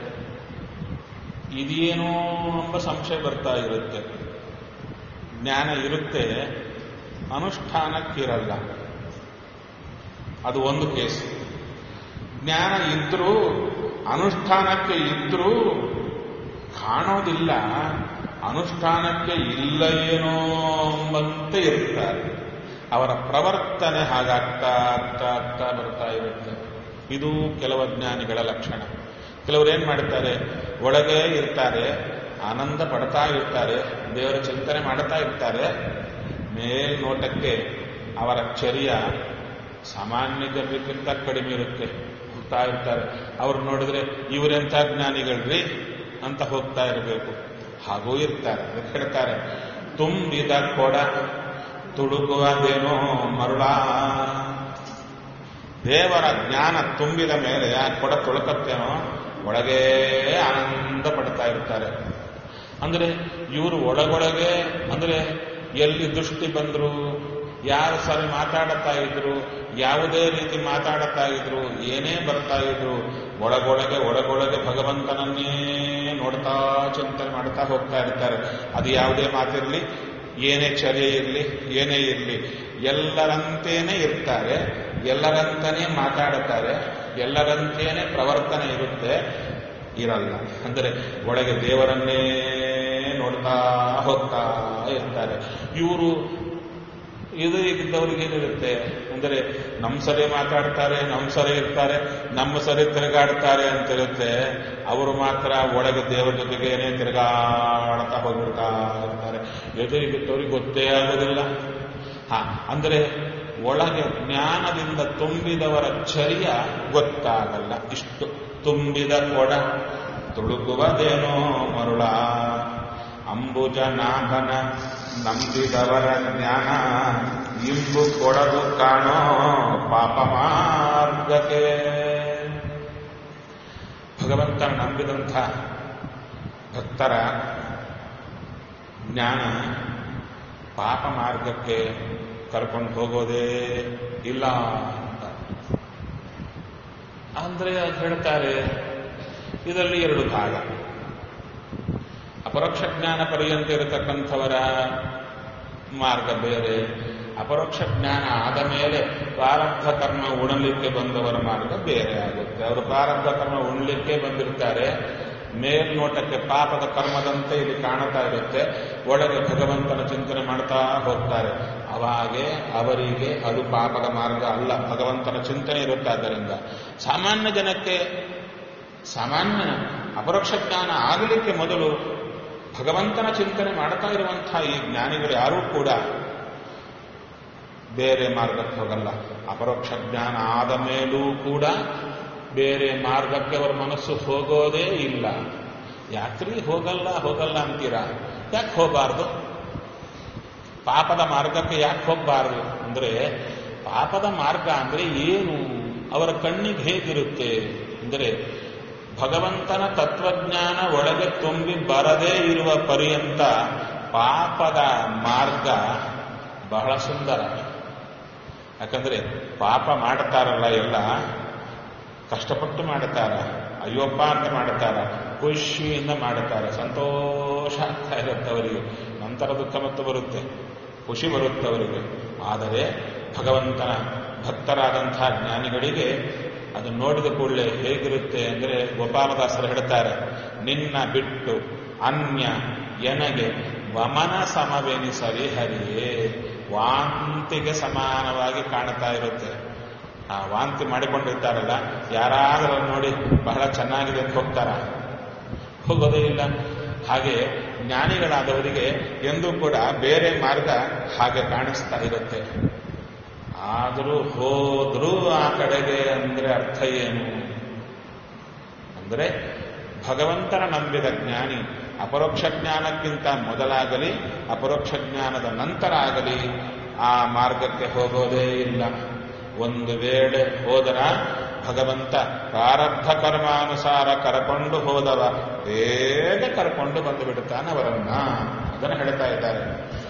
ಇದೇನೋ ಎಂಬ ಸಂಶಯ ಬರ್ತಾ ಇರುತ್ತೆ ಜ್ಞಾನ ಇರುತ್ತೆ ಅನುಷ್ಠಾನಕ್ಕಿರಲ್ಲ ಅದು ಒಂದು ಕೇಸ್ ಜ್ಞಾನ ಇದ್ರೂ ಅನುಷ್ಠಾನಕ್ಕೆ ಇದ್ರೂ ಕಾಣೋದಿಲ್ಲ ಅನುಷ್ಠಾನಕ್ಕೆ ಇಲ್ಲ ಏನೋ ಎಂಬಂತೆ ಇರ್ತಾರೆ ಅವರ ಪ್ರವರ್ತನೆ ಹಾಗಾಗ್ತಾ ಆಗ್ತಾ ಆಗ್ತಾ ಬರ್ತಾ ಇರುತ್ತೆ ಇದು ಕೆಲವು ಜ್ಞಾನಿಗಳ ಲಕ್ಷಣ ಕೆಲವರು ಏನ್ ಮಾಡ್ತಾರೆ ಒಳಗೆ ಇರ್ತಾರೆ ಆನಂದ ಪಡ್ತಾ ಇರ್ತಾರೆ ದೇವರ ಚಿಂತನೆ ಮಾಡ್ತಾ ಇರ್ತಾರೆ ಮೇಲ್ನೋಟಕ್ಕೆ ಅವರ ಚರ್ಯ ಸಾಮಾನ್ಯ ಜನರಿಗಿಂತ ಕಡಿಮೆ ಇರುತ್ತೆ ಹೋಗ್ತಾ ಇರ್ತಾರೆ ಅವ್ರು ನೋಡಿದ್ರೆ ಇವರೆಂಥ ಜ್ಞಾನಿಗಳ್ರಿ ಅಂತ ಹೋಗ್ತಾ ಇರಬೇಕು ಹಾಗೂ ಇರ್ತಾರೆ ಅದಕ್ಕೆ ಹೇಳ್ತಾರೆ ತುಂಬಿದ ಕೊಡ ತುಡುಕುವುದೇನೋ ಮರುಳ ದೇವರ ಜ್ಞಾನ ತುಂಬಿದ ಮೇಲೆ ಆ ಕೊಡ ತುಳುಕತ್ತೇನೋ ಒಳಗೇ ಆನಂದ ಪಡ್ತಾ ಇರ್ತಾರೆ ಅಂದ್ರೆ ಇವರು ಒಳಗೊಳಗೆ ಅಂದ್ರೆ ಎಲ್ಲಿ ದೃಷ್ಟಿ ಬಂದ್ರು ಯಾರು ಸರಿ ಮಾತಾಡುತ್ತಾ ಇದ್ರು ಯಾವುದೇ ರೀತಿ ಮಾತಾಡುತ್ತಾ ಇದ್ರು ಏನೇ ಬರ್ತಾ ಇದ್ರು ಒಳಗೊಳಗೆ ಒಳಗೊಳಗೆ ಭಗವಂತನನ್ನೇ ನೋಡ್ತಾ ಚಿಂತನೆ ಮಾಡ್ತಾ ಹೋಗ್ತಾ ಇರ್ತಾರೆ ಅದು ಯಾವುದೇ ಮಾತಿರಲಿ ಏನೇ ಚರ್ಯ ಇರಲಿ ಏನೇ ಇರಲಿ ಎಲ್ಲರಂತೇನೆ ಇರ್ತಾರೆ ಎಲ್ಲರಂತಾನೇ ಮಾತಾಡುತ್ತಾರೆ ಎಲ್ಲರಂತೇನೆ ಪ್ರವರ್ತನೆ ಇರುತ್ತೆ ಇರಲ್ಲ ಅಂದರೆ ಒಳಗೆ ದೇವರನ್ನೇ ನೋಡ್ತಾ ಹೋಗ್ತಾ ಇರ್ತಾರೆ ಇವರು ಇದು ಇದ್ದವ್ರಿಗೆ ಏನಿರುತ್ತೆ ಅಂದರೆ ನಮ್ಮ ಸರಿ ಮಾತಾಡ್ತಾರೆ ನಮ್ಮ ಸರಿ ಇರ್ತಾರೆ ನಮ್ಮ ಸರಿ ತಿರುಗಾಡ್ತಾರೆ ಅಂತಿರುತ್ತೆ ಅವರು ಮಾತ್ರ ಒಳಗೆ ದೇವರ ಜೊತೆಗೆ ಏನೇ ತಿರುಗಾಡ್ತಾ ಹೋಗ್ಬಿಡ್ತಾ ಇರ್ತಾರೆ ಎದುರಿಗಿದ್ದವ್ರಿಗೆ ಗೊತ್ತೇ ಆಗೋದಿಲ್ಲ ಹಾ ಅಂದರೆ ಒಳಗೆ ಜ್ಞಾನದಿಂದ ತುಂಬಿದವರ ಚರ್ಯ ಗೊತ್ತಾಗಲ್ಲ ಇಷ್ಟು ತುಂಬಿದ ಕೊಡ ತುಳುಕುವುದೇನೋ ಮರುಳ ಅಂಬುಜ ನಾಭನ ನಂಬಿದವರ ಜ್ಞಾನ ಇಂಬು ಕೊಡದು ಕಾಣೋ ಪಾಪ ಮಾರ್ಗಕ್ಕೆ ಭಗವಂತನ ನಂಬಿದಂಥ ಭಕ್ತರ ಜ್ಞಾನ ಪಾಪ ಮಾರ್ಗಕ್ಕೆ ಕರ್ಕೊಂಡು ಹೋಗೋದೇ ಇಲ್ಲ ಅಂತ ಅಂದ್ರೆ ಅದು ಹೇಳ್ತಾರೆ ಇದರಲ್ಲಿ ಎರಡು ಭಾಗ ಅಪರೋಕ್ಷ ಜ್ಞಾನ ಪರ್ಯಂತ ಇರತಕ್ಕಂಥವರ ಮಾರ್ಗ ಬೇರೆ ಅಪರೋಕ್ಷ ಜ್ಞಾನ ಆದ ಮೇಲೆ ಪ್ರಾರಬ್ಧ ಕರ್ಮ ಉಣಲಿಕ್ಕೆ ಬಂದವರ ಮಾರ್ಗ ಬೇರೆ ಆಗುತ್ತೆ ಅವರು ಪ್ರಾರಬ್ಧ ಕರ್ಮ ಉಣಲಿಕ್ಕೆ ಬಂದಿರ್ತಾರೆ ಮೇಲ್ನೋಟಕ್ಕೆ ಪಾಪದ ಕರ್ಮದಂತೆ ಇಲ್ಲಿ ಕಾಣುತ್ತಾ ಇರುತ್ತೆ ಒಳಗೆ ಭಗವಂತನ ಚಿಂತನೆ ಮಾಡ್ತಾ ಹೋಗ್ತಾರೆ ಅವಾಗೆ ಅವರಿಗೆ ಅದು ಪಾಪದ ಮಾರ್ಗ ಅಲ್ಲ ಭಗವಂತನ ಚಿಂತನೆ ಇರುತ್ತೆ ಆದ್ದರಿಂದ ಸಾಮಾನ್ಯ ಜನಕ್ಕೆ ಸಾಮಾನ್ಯ ಅಪರೋಕ್ಷ ಜ್ಞಾನ ಆಗಲಿಕ್ಕೆ ಮೊದಲು ಭಗವಂತನ ಚಿಂತನೆ ಮಾಡ್ತಾ ಇರುವಂತಹ ಈ ಜ್ಞಾನಿಗಳು ಯಾರೂ ಕೂಡ ಬೇರೆ ಮಾರ್ಗಕ್ಕೆ ಹೋಗಲ್ಲ ಅಪರೋಕ್ಷ ಜ್ಞಾನ ಆದ ಮೇಲೂ ಕೂಡ ಬೇರೆ ಮಾರ್ಗಕ್ಕೆ ಅವರ ಮನಸ್ಸು ಹೋಗೋದೇ ಇಲ್ಲ ಯಾಕ್ರಿ ಹೋಗಲ್ಲ ಹೋಗಲ್ಲ ಅಂತೀರಾ ಯಾಕೆ ಹೋಗಬಾರ್ದು ಪಾಪದ ಮಾರ್ಗಕ್ಕೆ ಯಾಕೆ ಹೋಗಬಾರ್ದು ಅಂದ್ರೆ ಪಾಪದ ಮಾರ್ಗ ಅಂದ್ರೆ ಏನು ಅವರ ಕಣ್ಣಿಗೆ ಹೇಗಿರುತ್ತೆ ಅಂದರೆ ಭಗವಂತನ ತತ್ವಜ್ಞಾನ ಒಳಗೆ ತುಂಬಿ ಬರದೇ ಇರುವ ಪರ್ಯಂತ ಪಾಪದ ಮಾರ್ಗ ಬಹಳ ಸುಂದರ ಯಾಕಂದ್ರೆ ಪಾಪ ಮಾಡ್ತಾರಲ್ಲ ಎಲ್ಲ ಕಷ್ಟಪಟ್ಟು ಮಾಡುತ್ತಾರ ಅಯ್ಯಪ್ಪ ಅಂತ ಮಾಡುತ್ತಾರ ಖುಷಿಯಿಂದ ಮಾಡುತ್ತಾರೆ ಸಂತೋಷ ಆಗ್ತಾ ಇರುತ್ತೆ ಅವರಿಗೆ ನಂತರ ದುಃಖ ಮತ್ತು ಬರುತ್ತೆ ಖುಷಿ ಬರುತ್ತೆ ಅವರಿಗೆ ಆದರೆ ಭಗವಂತನ ಭಕ್ತರಾದಂತಹ ಜ್ಞಾನಿಗಳಿಗೆ ಅದು ನೋಡಿದ ಕೂಡಲೇ ಹೇಗಿರುತ್ತೆ ಅಂದರೆ ಗೋಪಾಲದಾಸರು ಹೇಳ್ತಾರೆ ನಿನ್ನ ಬಿಟ್ಟು ಅನ್ಯ ಎನಗೆ ವಮನ ಸಮವೆನಿಸಲಿ ಹರಿಯೇ ವಾಂತಿಗೆ ಸಮಾನವಾಗಿ ಕಾಣ್ತಾ ಇರುತ್ತೆ ಆ ವಾಂತಿ ಮಾಡಿಕೊಂಡಿರ್ತಾರಲ್ಲ ಯಾರಾದರೂ ನೋಡಿ ಬಹಳ ಚೆನ್ನಾಗಿದೆ ಅಂತ ಹೋಗ್ತಾರ ಹೋಗೋದೇ ಇಲ್ಲ ಹಾಗೆ ಜ್ಞಾನಿಗಳಾದವರಿಗೆ ಎಂದೂ ಕೂಡ ಬೇರೆ ಮಾರ್ಗ ಹಾಗೆ ಕಾಣಿಸ್ತಾ ಇರುತ್ತೆ ಆದರೂ ಹೋದ್ರೂ ಆ ಕಡೆಗೆ ಅಂದ್ರೆ ಅರ್ಥ ಏನು ಅಂದ್ರೆ ಭಗವಂತನ ನಂಬಿದ ಜ್ಞಾನಿ ಅಪರೋಕ್ಷ ಜ್ಞಾನಕ್ಕಿಂತ ಮೊದಲಾಗಲಿ ಅಪರೋಕ್ಷ ಜ್ಞಾನದ ನಂತರ ಆಗಲಿ ಆ ಮಾರ್ಗಕ್ಕೆ ಹೋಗೋದೇ ಇಲ್ಲ ಒಂದು ವೇಳೆ ಹೋದರ ಭಗವಂತ ಪ್ರಾರಬ್ಧ ಕರ್ಮಾನುಸಾರ ಕರ್ಕೊಂಡು ಹೋದವ ಬೇಗ ಕರ್ಕೊಂಡು ಬಂದು ಬಿಡುತ್ತಾನೆ ಅವರನ್ನ ಅದನ್ನು ಹೇಳ್ತಾ ಇದ್ದಾರೆ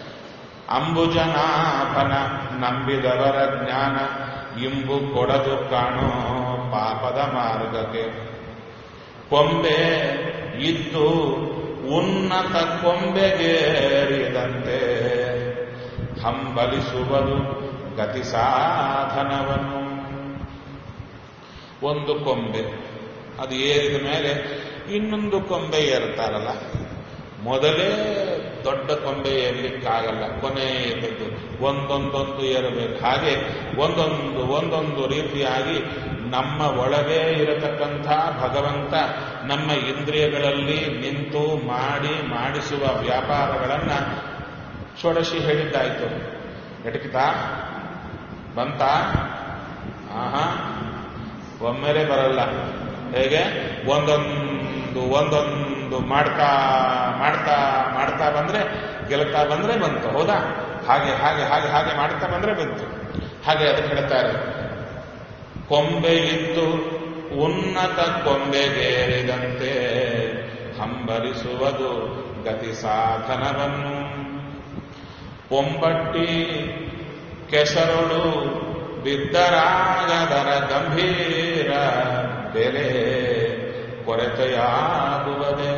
ಅಂಬುಜನಾಭನ ನಂಬಿದವರ ಜ್ಞಾನ ಇಂಬು ಕೊಡದು ಕಾಣೋ ಪಾಪದ ಮಾರ್ಗಕ್ಕೆ ಕೊಂಬೆ ಇದ್ದು ಉನ್ನತ ಕೊಂಬೆಗೇರಿದಂತೆ ಹಂಬಲಿಸುವುದು ಗತಿ ಸಾಧನವನ್ನು ಒಂದು ಕೊಂಬೆ ಅದು ಏರಿದ ಮೇಲೆ ಇನ್ನೊಂದು ಕೊಂಬೆ ಏರ್ತಾರಲ್ಲ ಮೊದಲೇ ದೊಡ್ಡ ಕೊಂಬೆ ಏರ್ಲಿಕ್ಕಾಗಲ್ಲ ಕೊನೆಯದ್ದು ಒಂದೊಂದೊಂದು ಏರಬೇಕು ಹಾಗೆ ಒಂದೊಂದು ಒಂದೊಂದು ರೀತಿಯಾಗಿ ನಮ್ಮ ಒಳಗೆ ಇರತಕ್ಕಂಥ ಭಗವಂತ ನಮ್ಮ ಇಂದ್ರಿಯಗಳಲ್ಲಿ ನಿಂತು ಮಾಡಿ ಮಾಡಿಸುವ ವ್ಯಾಪಾರಗಳನ್ನ ಷೋಡಶಿ ಹೇಳಿದ್ದಾಯ್ತು ಎಟಕಿತಾ ಬಂತ ಆಹಾ ಒಮ್ಮೆಲೆ ಬರಲ್ಲ ಹೇಗೆ ಒಂದೊಂದು ಒಂದೊಂದು ಮಾಡ್ತಾ ಮಾಡ್ತಾ ಮಾಡ್ತಾ ಬಂದ್ರೆ ಗೆಲ್ತಾ ಬಂದ್ರೆ ಬಂತು ಹೌದಾ ಹಾಗೆ ಹಾಗೆ ಹಾಗೆ ಹಾಗೆ ಮಾಡ್ತಾ ಬಂದ್ರೆ ಬಂತು ಹಾಗೆ ಅದಕ್ಕೆ ಹೇಳ್ತಾರೆ ಕೊಂಬೆ ಇದ್ದು ಉನ್ನತ ಕೊಂಬೆಗೇರಿದಂತೆ ಹಂಬಲಿಸುವುದು ಗತಿ ಸಾಧನವನ್ನು ಒಂಬಟ್ಟಿ ಕೆಸರುಳು ಬಿದ್ದರಾಗದರ ಗಂಭೀರ ಬೆಲೆ ಕೊರತೆಯಾಗುವುದೇ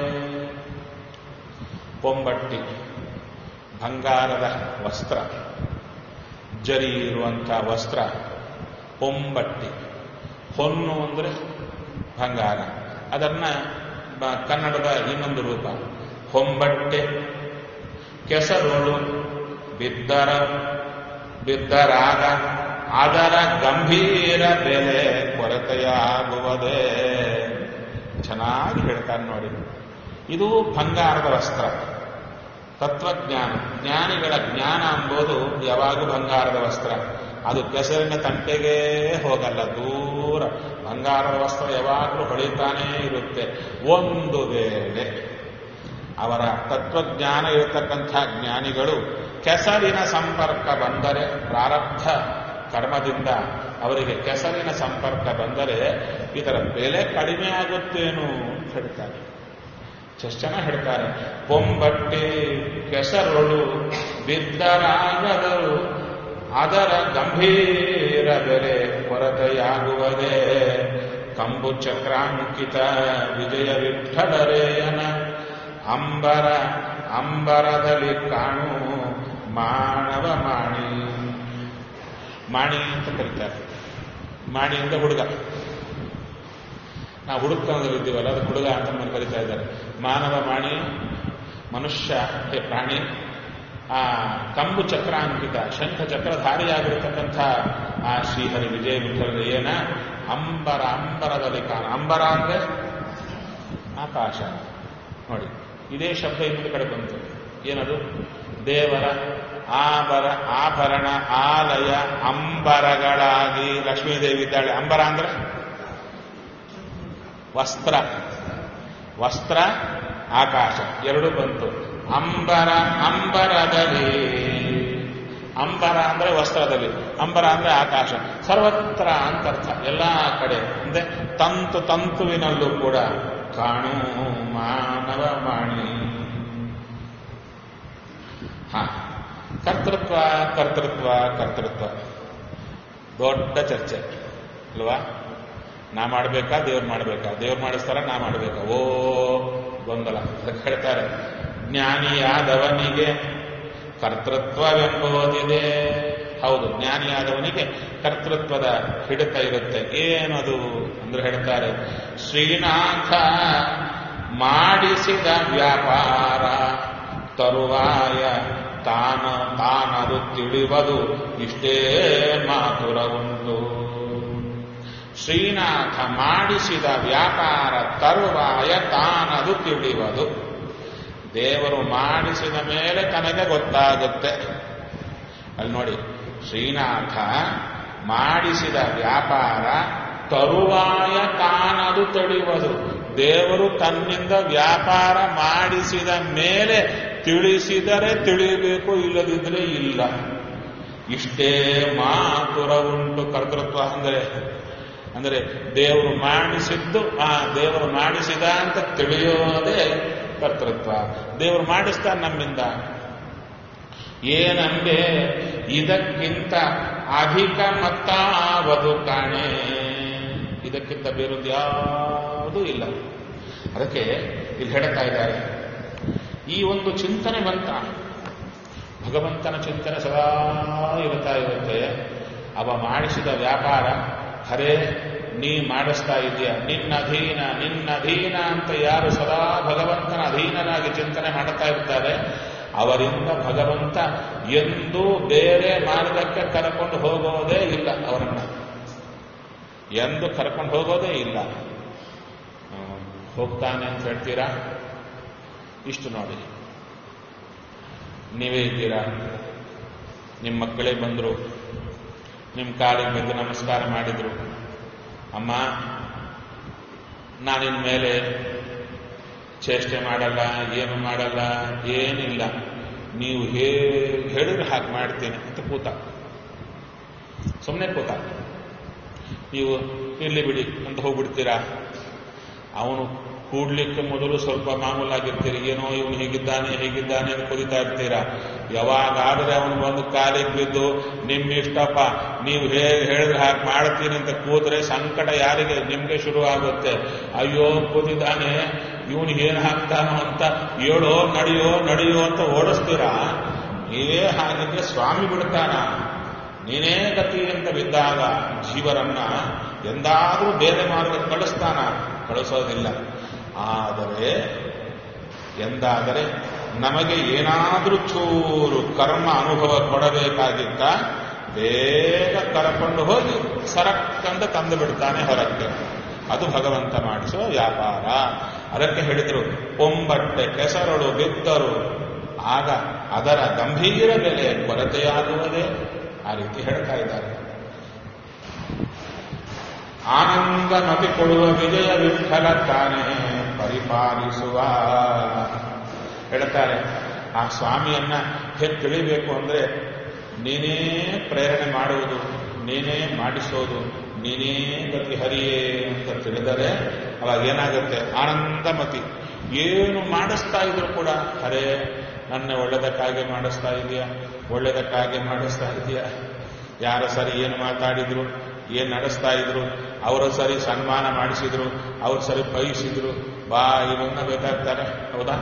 ಪೊಂಬಟ್ಟಿ ಬಂಗಾರದ ವಸ್ತ್ರ ಜರಿ ಇರುವಂಥ ವಸ್ತ್ರ ಪೊಂಬಟ್ಟಿ ಹೊನ್ನು ಅಂದರೆ ಬಂಗಾರ ಅದನ್ನ ಬ- ಕನ್ನಡದ ಇನ್ನೊಂದು ರೂಪ ಹೊಂಬಟ್ಟೆ ಕೆಸರುಳು ಬಿದ್ದರ ಬಿದ್ದರಾಗ ಅದರ ಗಂಭೀರ ಬೆಲೆ ಕೊರತೆಯಾಗುವುದೇ ಚೆನ್ನಾಗಿ ಹೇಳ್ತಾರೆ ನೋಡಿ ಇದು ಬಂಗಾರದ ವಸ್ತ್ರ ತತ್ವಜ್ಞಾನ ಜ್ಞಾನಿಗಳ ಜ್ಞಾನ ಎಂಬುದು ಯಾವಾಗೂ ಬಂಗಾರದ ವಸ್ತ್ರ ಅದು ಕೆಸರಿನ ತಂಟೆಗೆ ಹೋಗಲ್ಲ ದೂರ ಬಂಗಾರದ ವಸ್ತ್ರ ಯಾವಾಗಲೂ ಹೊಳಿತಾನೇ ಇರುತ್ತೆ ಒಂದು ವೇಳೆ ಅವರ ತತ್ವಜ್ಞಾನ ಇರತಕ್ಕಂಥ ಜ್ಞಾನಿಗಳು ಕೆಸರಿನ ಸಂಪರ್ಕ ಬಂದರೆ ಪ್ರಾರಬ್ಧ ಕರ್ಮದಿಂದ ಅವರಿಗೆ ಕೆಸರಿನ ಸಂಪರ್ಕ ಬಂದರೆ ಇದರ ಬೆಲೆ ಕಡಿಮೆ ಆಗುತ್ತೇನು ಅಂತ ಹೇಳ್ತಾರೆ ಎಷ್ಟು ಜನ ಹೇಳ್ತಾರೆ ಪೊಂಬಟ್ಟಿ ಕೆಸರೊಳು ಬಿದ್ದರಾಗದರು ಅದರ ಗಂಭೀರ ಬೆಲೆ ಕೊರತೆಯಾಗುವುದೇ ಕಂಬು ಚಕ್ರಾಂಕಿತ ವಿಜಯ ವಿಠಲರೇಯನ ಅಂಬರ ಅಂಬರದಲ್ಲಿ ಕಾಣು ಮಾನವ ಮಾಣಿ ಮಾಣಿ ಅಂತ ಕರೀತಾರೆ ಮಾಣಿ ಅಂತ ಹುಡುಗ ನಾವು ಹುಡುಕನಲ್ಲಿದ್ದೀವಲ್ಲ ಅದು ಹುಡುಗ ಅಂತ ನಮ್ಮನ್ನು ಕರೀತಾ ಇದ್ದಾರೆ ಮಾನವ ಮಾಣಿ ಮನುಷ್ಯ ಹೇ ಪ್ರಾಣಿ ಆ ಕಂಬು ಚಕ್ರಾಂಕಿತ ಶಂಖ ಚಕ್ರಧಾರಿಯಾಗಿರ್ತಕ್ಕಂಥ ಆ ಶ್ರೀಹರಿ ವಿಜಯ ವಿಠಲರೇಯನ ಅಂಬರ ಅಂಬರದಲ್ಲಿ ಕಾಣ ಅಂಬರ ಅಂದ್ರೆ ಆಕಾಶ ನೋಡಿ ಇದೇ ಶಬ್ದ ಇನ್ನೊಂದು ಕಡೆ ಬಂತು ಏನದು ದೇವರ ಆಭರ ಆಭರಣ ಆಲಯ ಅಂಬರಗಳಾಗಿ ಲಕ್ಷ್ಮೀದೇವಿ ಇದ್ದಾಳೆ ಅಂಬರ ಅಂದ್ರೆ ವಸ್ತ್ರ ವಸ್ತ್ರ ಆಕಾಶ ಎರಡು ಬಂತು ಅಂಬರ ಅಂಬರದಲ್ಲಿ ಅಂಬರ ಅಂದ್ರೆ ವಸ್ತ್ರದಲ್ಲಿ ಅಂಬರ ಅಂದ್ರೆ ಆಕಾಶ ಸರ್ವತ್ರ ಅಂತ ಅರ್ಥ ಎಲ್ಲ ಕಡೆ ಅಂದ್ರೆ ತಂತು ತಂತುವಿನಲ್ಲೂ ಕೂಡ ಕಾಣು ಮಾನವ ಮಾಣಿ ಹ ಕರ್ತೃತ್ವ ಕರ್ತೃತ್ವ ಕರ್ತೃತ್ವ ದೊಡ್ಡ ಚರ್ಚೆ ಅಲ್ವಾ ನಾ ಮಾಡಬೇಕಾ ದೇವ್ರು ಮಾಡಬೇಕಾ ದೇವ್ರು ಮಾಡಿಸ್ತಾರ ನಾ ಮಾಡಬೇಕಾ ಓ ಗೊಂದಲ ಅದಕ್ಕೆ ಹೇಳ್ತಾರೆ ಜ್ಞಾನಿಯಾದವನಿಗೆ ಕರ್ತೃತ್ವವೆಂಬುವುದಿದೆ ಹೌದು ಜ್ಞಾನಿಯಾದವನಿಗೆ ಕರ್ತೃತ್ವದ ಹಿಡಿತ ಇರುತ್ತೆ ಏನದು ಅಂದ್ರೆ ಹೇಳ್ತಾರೆ ಶ್ರೀನಾಥ ಮಾಡಿಸಿದ ವ್ಯಾಪಾರ ತರುವಾಯ ತಾನ ತಾನದು ತಿಳಿವದು ಇಷ್ಟೇ ಮಾತುರ ಉಂಟು ಶ್ರೀನಾಥ ಮಾಡಿಸಿದ ವ್ಯಾಪಾರ ತರುವಾಯ ತಾನದು ತಿಳಿವದು ದೇವರು ಮಾಡಿಸಿದ ಮೇಲೆ ತನಗೆ ಗೊತ್ತಾಗುತ್ತೆ ಅಲ್ಲಿ ನೋಡಿ ಶ್ರೀನಾಥ ಮಾಡಿಸಿದ ವ್ಯಾಪಾರ ತರುವಾಯ ತಾನದು ತಿಳಿಯುವುದು ದೇವರು ತನ್ನಿಂದ ವ್ಯಾಪಾರ ಮಾಡಿಸಿದ ಮೇಲೆ ತಿಳಿಸಿದರೆ ತಿಳಿಯಬೇಕು ಇಲ್ಲದಿದ್ರೆ ಇಲ್ಲ ಇಷ್ಟೇ ಮಾತುರ ಉಂಟು ಕರ್ತೃತ್ವ ಅಂದರೆ ಅಂದರೆ ದೇವರು ಮಾಡಿಸಿದ್ದು ಆ ದೇವರು ಮಾಡಿಸಿದ ಅಂತ ತಿಳಿಯೋದೇ ಕರ್ತೃತ್ವ ದೇವರು ಮಾಡಿಸ್ತಾನೆ ನಮ್ಮಿಂದ ಏನಂದೆ ಇದಕ್ಕಿಂತ ಅಧಿಕ ಮತ್ತಾವದು ಕಾಣೆ ಇದಕ್ಕಿಂತ ಬೇರೊಂದು ಯಾವುದೂ ಇಲ್ಲ ಅದಕ್ಕೆ ಇಲ್ಲಿ ಹೇಳ್ತಾ ಇದ್ದಾರೆ ಈ ಒಂದು ಚಿಂತನೆ ಬಂತ ಭಗವಂತನ ಚಿಂತನೆ ಸದಾ ಇರುತ್ತಾ ಇರುತ್ತೆ ಅವ ಮಾಡಿಸಿದ ವ್ಯಾಪಾರ ಹರೇ ನೀ ಮಾಡಿಸ್ತಾ ಇದೆಯಾ ನಿನ್ನ ಅಧೀನ ನಿನ್ನ ಅಧೀನ ಅಂತ ಯಾರು ಸದಾ ಭಗವಂತನ ಅಧೀನರಾಗಿ ಚಿಂತನೆ ಮಾಡುತ್ತಾ ಇರ್ತಾರೆ ಅವರಿಂದ ಭಗವಂತ ಎಂದೂ ಬೇರೆ ಮಾರ್ಗಕ್ಕೆ ಕರ್ಕೊಂಡು ಹೋಗೋದೇ ಇಲ್ಲ ಅವರನ್ನ ಎಂದು ಕರ್ಕೊಂಡು ಹೋಗೋದೇ ಇಲ್ಲ ಹ್ಮ್, ಹೋಗ್ತಾನೆ ಅಂತ ಹೇಳ್ತೀರಾ ಇಷ್ಟು ನೋಡಿ ನೀವೇ ಇದ್ದೀರಾ ನಿಮ್ಮ ಮಕ್ಕಳೇ ಬಂದರು ನಿಮ್ಮ ಕಾಲಿಗೆ ಬಿದ್ದು ನಮಸ್ಕಾರ ಮಾಡಿದ್ರು ಅಮ್ಮ ನಾನಿನ್ ಮೇಲೆ ಚೇಷ್ಟೆ ಮಾಡಲ್ಲ ಏನು ಮಾಡಲ್ಲ ಏನಿಲ್ಲ ನೀವು ಹೇ ಹೇಳಿದ್ರೆ ಹಾಗೆ ಮಾಡ್ತೀನಿ ಅಂತ ಕೂತ ಸುಮ್ಮನೆ ಕೂತ ನೀವು ಇರ್ಲಿ ಬಿಡಿ ಅಂತ ಹೋಗ್ಬಿಡ್ತೀರಾ ಅವನು ಕೂಡ್ಲಿಕ್ಕೆ ಮೊದಲು ಸ್ವಲ್ಪ ಮಾಮೂಲಾಗಿರ್ತೀರಿ ಏನೋ ಇವನು ಹೀಗಿದ್ದಾನೆ ಹೀಗಿದ್ದಾನೆ ಅಂತ ಕುದಿತಾ ಇರ್ತೀರಾ ಯಾವಾಗಾದ್ರೆ ಅವನು ಬಂದು ಕಾಲಿಗೆ ಬಿದ್ದು ನಿಮ್ಮ ಇಷ್ಟಪ್ಪ ನೀವು ಹೇಗೆ ಹೇಳಿದ್ರೆ ಹಾಗೆ ಮಾಡ್ತೀನಿ ಅಂತ ಕೂತ್ರೆ ಸಂಕಟ ಯಾರಿಗೆ ನಿಮ್ಗೆ ಶುರು ಆಗುತ್ತೆ ಅಯ್ಯೋ ಕೂತಿದ್ದಾನೆ ಇವನು ಏನು ಹಾಕ್ತಾನೋ ಅಂತ ಏಳೋ ನಡೆಯೋ ನಡೆಯೋ ಅಂತ ಓಡಿಸ್ತೀರಾ ನೀವೇ ಹಾಗಿದ್ರೆ ಸ್ವಾಮಿ ಬಿಡ್ತಾನ ನೀನೇ ಗತಿ ಅಂತ ಬಿದ್ದಾಗ ಜೀವರನ್ನ ಎಂದಾದರೂ ಬೇರೆ ಮಾರ್ಗ ಕಳಿಸ್ತಾನ ಕಳಿಸೋದಿಲ್ಲ ಆದರೆ ಎಂದಾದರೆ ನಮಗೆ ಏನಾದರೂ ಚೂರು ಕರ್ಮ ಅನುಭವ ಕೊಡಬೇಕಾಗಿದ್ದ ಬೇಗ ಕರ್ಕೊಂಡು ಹೋಗಿ ಸರಕ್ಕಂತ ತಂದು ಬಿಡ್ತಾನೆ ಹೊರಕ್ಕೆ ಅದು ಭಗವಂತ ಮಾಡಿಸುವ ವ್ಯಾಪಾರ ಅದಕ್ಕೆ ಹೇಳಿದರು ಪೊಂಬಟ್ಟೆ ಕೆಸರಳು ಬಿದ್ದರು ಆಗ ಅದರ ಗಂಭೀರ ಬೆಲೆ ಕೊರತೆಯಾಗುವುದೇ ಆ ರೀತಿ ಹೇಳ್ತಾ ಇದ್ದಾರೆ ಆನಂದ ಮತಿ ಕೊಡುವ ವಿಜಯ ವಿಠಲ ತಾನೇ ಪರಿಪಾಲಿಸುವ ಹೇಳ್ತಾರೆ ಆ ಸ್ವಾಮಿಯನ್ನ ಹೇಗೆ ತಿಳಿಬೇಕು ಅಂದ್ರೆ ನೀನೇ ಪ್ರೇರಣೆ ಮಾಡುವುದು ನೀನೇ ಮಾಡಿಸೋದು ನೀನೇ ಗತಿ ಹರಿಯೇ ಅಂತ ತಿಳಿದರೆ ಅವಾಗ ಏನಾಗುತ್ತೆ ಆನಂದಮತಿ ಏನು ಮಾಡಿಸ್ತಾ ಇದ್ರು ಕೂಡ ಹರೇ ನನ್ನ ಒಳ್ಳೆದಕ್ಕಾಗಿ ಮಾಡಿಸ್ತಾ ಇದೆಯಾ ಒಳ್ಳೆದಕ್ಕಾಗಿ ಮಾಡಿಸ್ತಾ ಇದೆಯಾ ಯಾರ ಸರಿ ಏನು ಮಾತಾಡಿದ್ರು ಏನ್ ನಡೆಸ್ತಾ ಇದ್ರು ಅವರು ಸರಿ ಸನ್ಮಾನ ಮಾಡಿಸಿದ್ರು ಅವ್ರು ಸರಿ ಬಯಸಿದ್ರು ಬಾ ಇವನ್ನ ಬೇಕಾಗ್ತಾರೆ ಹೌದಾ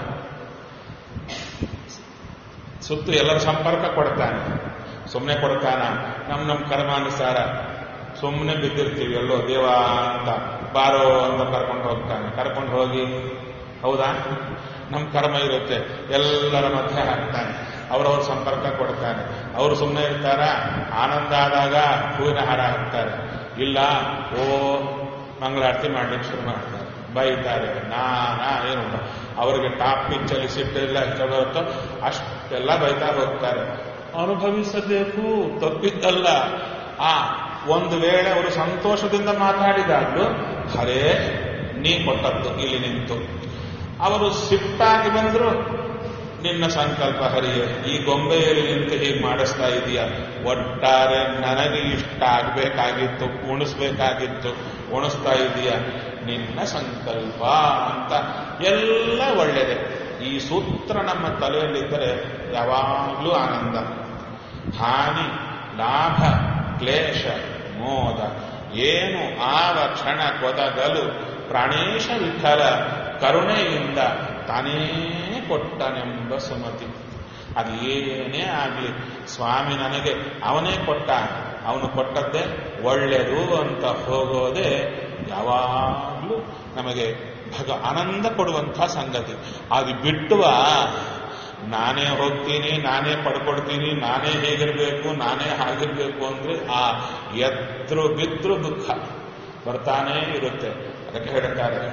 ಸುತ್ತು ಎಲ್ಲರ ಸಂಪರ್ಕ ಕೊಡ್ತಾನೆ ಸುಮ್ಮನೆ ಕೊಡ್ತಾನ ನಮ್ ನಮ್ ಕರ್ಮಾನುಸಾರ ಸುಮ್ಮನೆ ಬಿದ್ದಿರ್ತೀವಿ ಎಲ್ಲೋ ದೇವ ಅಂತ ಬಾರೋ ಅಂತ ಕರ್ಕೊಂಡು ಹೋಗ್ತಾನೆ ಕರ್ಕೊಂಡು ಹೋಗಿ ಹೌದಾ ನಮ್ಮ ಕರ್ಮ ಇರುತ್ತೆ ಎಲ್ಲರ ಮಧ್ಯೆ ಹಾಕ್ತಾನೆ ಅವರವ್ರ ಸಂಪರ್ಕ ಕೊಡ್ತಾನೆ ಅವರು ಸುಮ್ಮನೆ ಇರ್ತಾರ ಆನಂದ ಆದಾಗ ಹೂವಿನ ಹಾರ ಹಾಕ್ತಾರೆ ಇಲ್ಲ ಓ ಮಂಗಳಾರತಿ ಮಾಡ್ಲಿಕ್ಕೆ ಶುರು ಮಾಡ್ತಾರೆ ಬೈತಾರೆ ನಾನಾ ಏನು ಅವರಿಗೆ ಟಾಪ್ ಪಿಚ್ಚಲ್ಲಿ ಸಿಟ್ಟಿಲ್ಲ ಬರುತ್ತೋ ಅಷ್ಟೆಲ್ಲ ಬೈತಾ ಹೋಗ್ತಾರೆ ಅನುಭವಿಸಬೇಕು ತಪ್ಪಿದ್ದಲ್ಲ ಆ ಒಂದು ವೇಳೆ ಅವರು ಸಂತೋಷದಿಂದ ಮಾತಾಡಿದಾಗಲೂ ಹರೇ ನೀ ಕೊಟ್ಟದ್ದು ಇಲ್ಲಿ ನಿಂತು ಅವರು ಸಿಟ್ಟಾಗಿ ಬಂದ್ರು ನಿನ್ನ ಸಂಕಲ್ಪ ಹರಿಯೇ ಈ ಗೊಂಬೆಯಲ್ಲಿ ನಿಂತು ಹೀಗೆ ಮಾಡಿಸ್ತಾ ಇದೀಯ ಒಟ್ಟಾರೆ ನನಗೆ ಇಷ್ಟ ಆಗ್ಬೇಕಾಗಿತ್ತು ಉಣಿಸ್ಬೇಕಾಗಿತ್ತು ಉಣಿಸ್ತಾ ಇದೀಯ ನಿನ್ನ ಸಂಕಲ್ಪ ಅಂತ ಎಲ್ಲ ಒಳ್ಳೆಯದೆ ಈ ಸೂತ್ರ ನಮ್ಮ ತಲೆಯಲ್ಲಿದ್ದರೆ ಯಾವಾಗಲೂ ಆನಂದ ಹಾನಿ ಲಾಭ ಕ್ಲೇಶ ಮೋದ ಏನು ಆವ ಕ್ಷಣ ಕೊದಗಲು ಪ್ರಾಣೇಶ ವಿಠಲ ಕರುಣೆಯಿಂದ ತಾನೇ ಕೊಟ್ಟನೆಂಬ ಸುಮತಿ ಅದು ಏನೇ ಆಗಲಿ ಸ್ವಾಮಿ ನನಗೆ ಅವನೇ ಕೊಟ್ಟ ಅವನು ಕೊಟ್ಟದ್ದೇ ಒಳ್ಳೆಯದು ಅಂತ ಹೋಗೋದೇ ಯಾವಾಗಲೂ ನಮಗೆ ಭಗ ಆನಂದ ಕೊಡುವಂಥ ಸಂಗತಿ ಅದು ಬಿಟ್ಟುವ ನಾನೇ ಹೋಗ್ತೀನಿ ನಾನೇ ಪಡ್ಕೊಡ್ತೀನಿ ನಾನೇ ಹೇಗಿರಬೇಕು ನಾನೇ ಹಾಗಿರ್ಬೇಕು ಅಂದ್ರೆ ಆ ಎದ್ರು ಬಿದ್ರು ದುಃಖ ಬರ್ತಾನೇ ಇರುತ್ತೆ ಅದಕ್ಕೆ ಹೇಳ್ತಾರೆ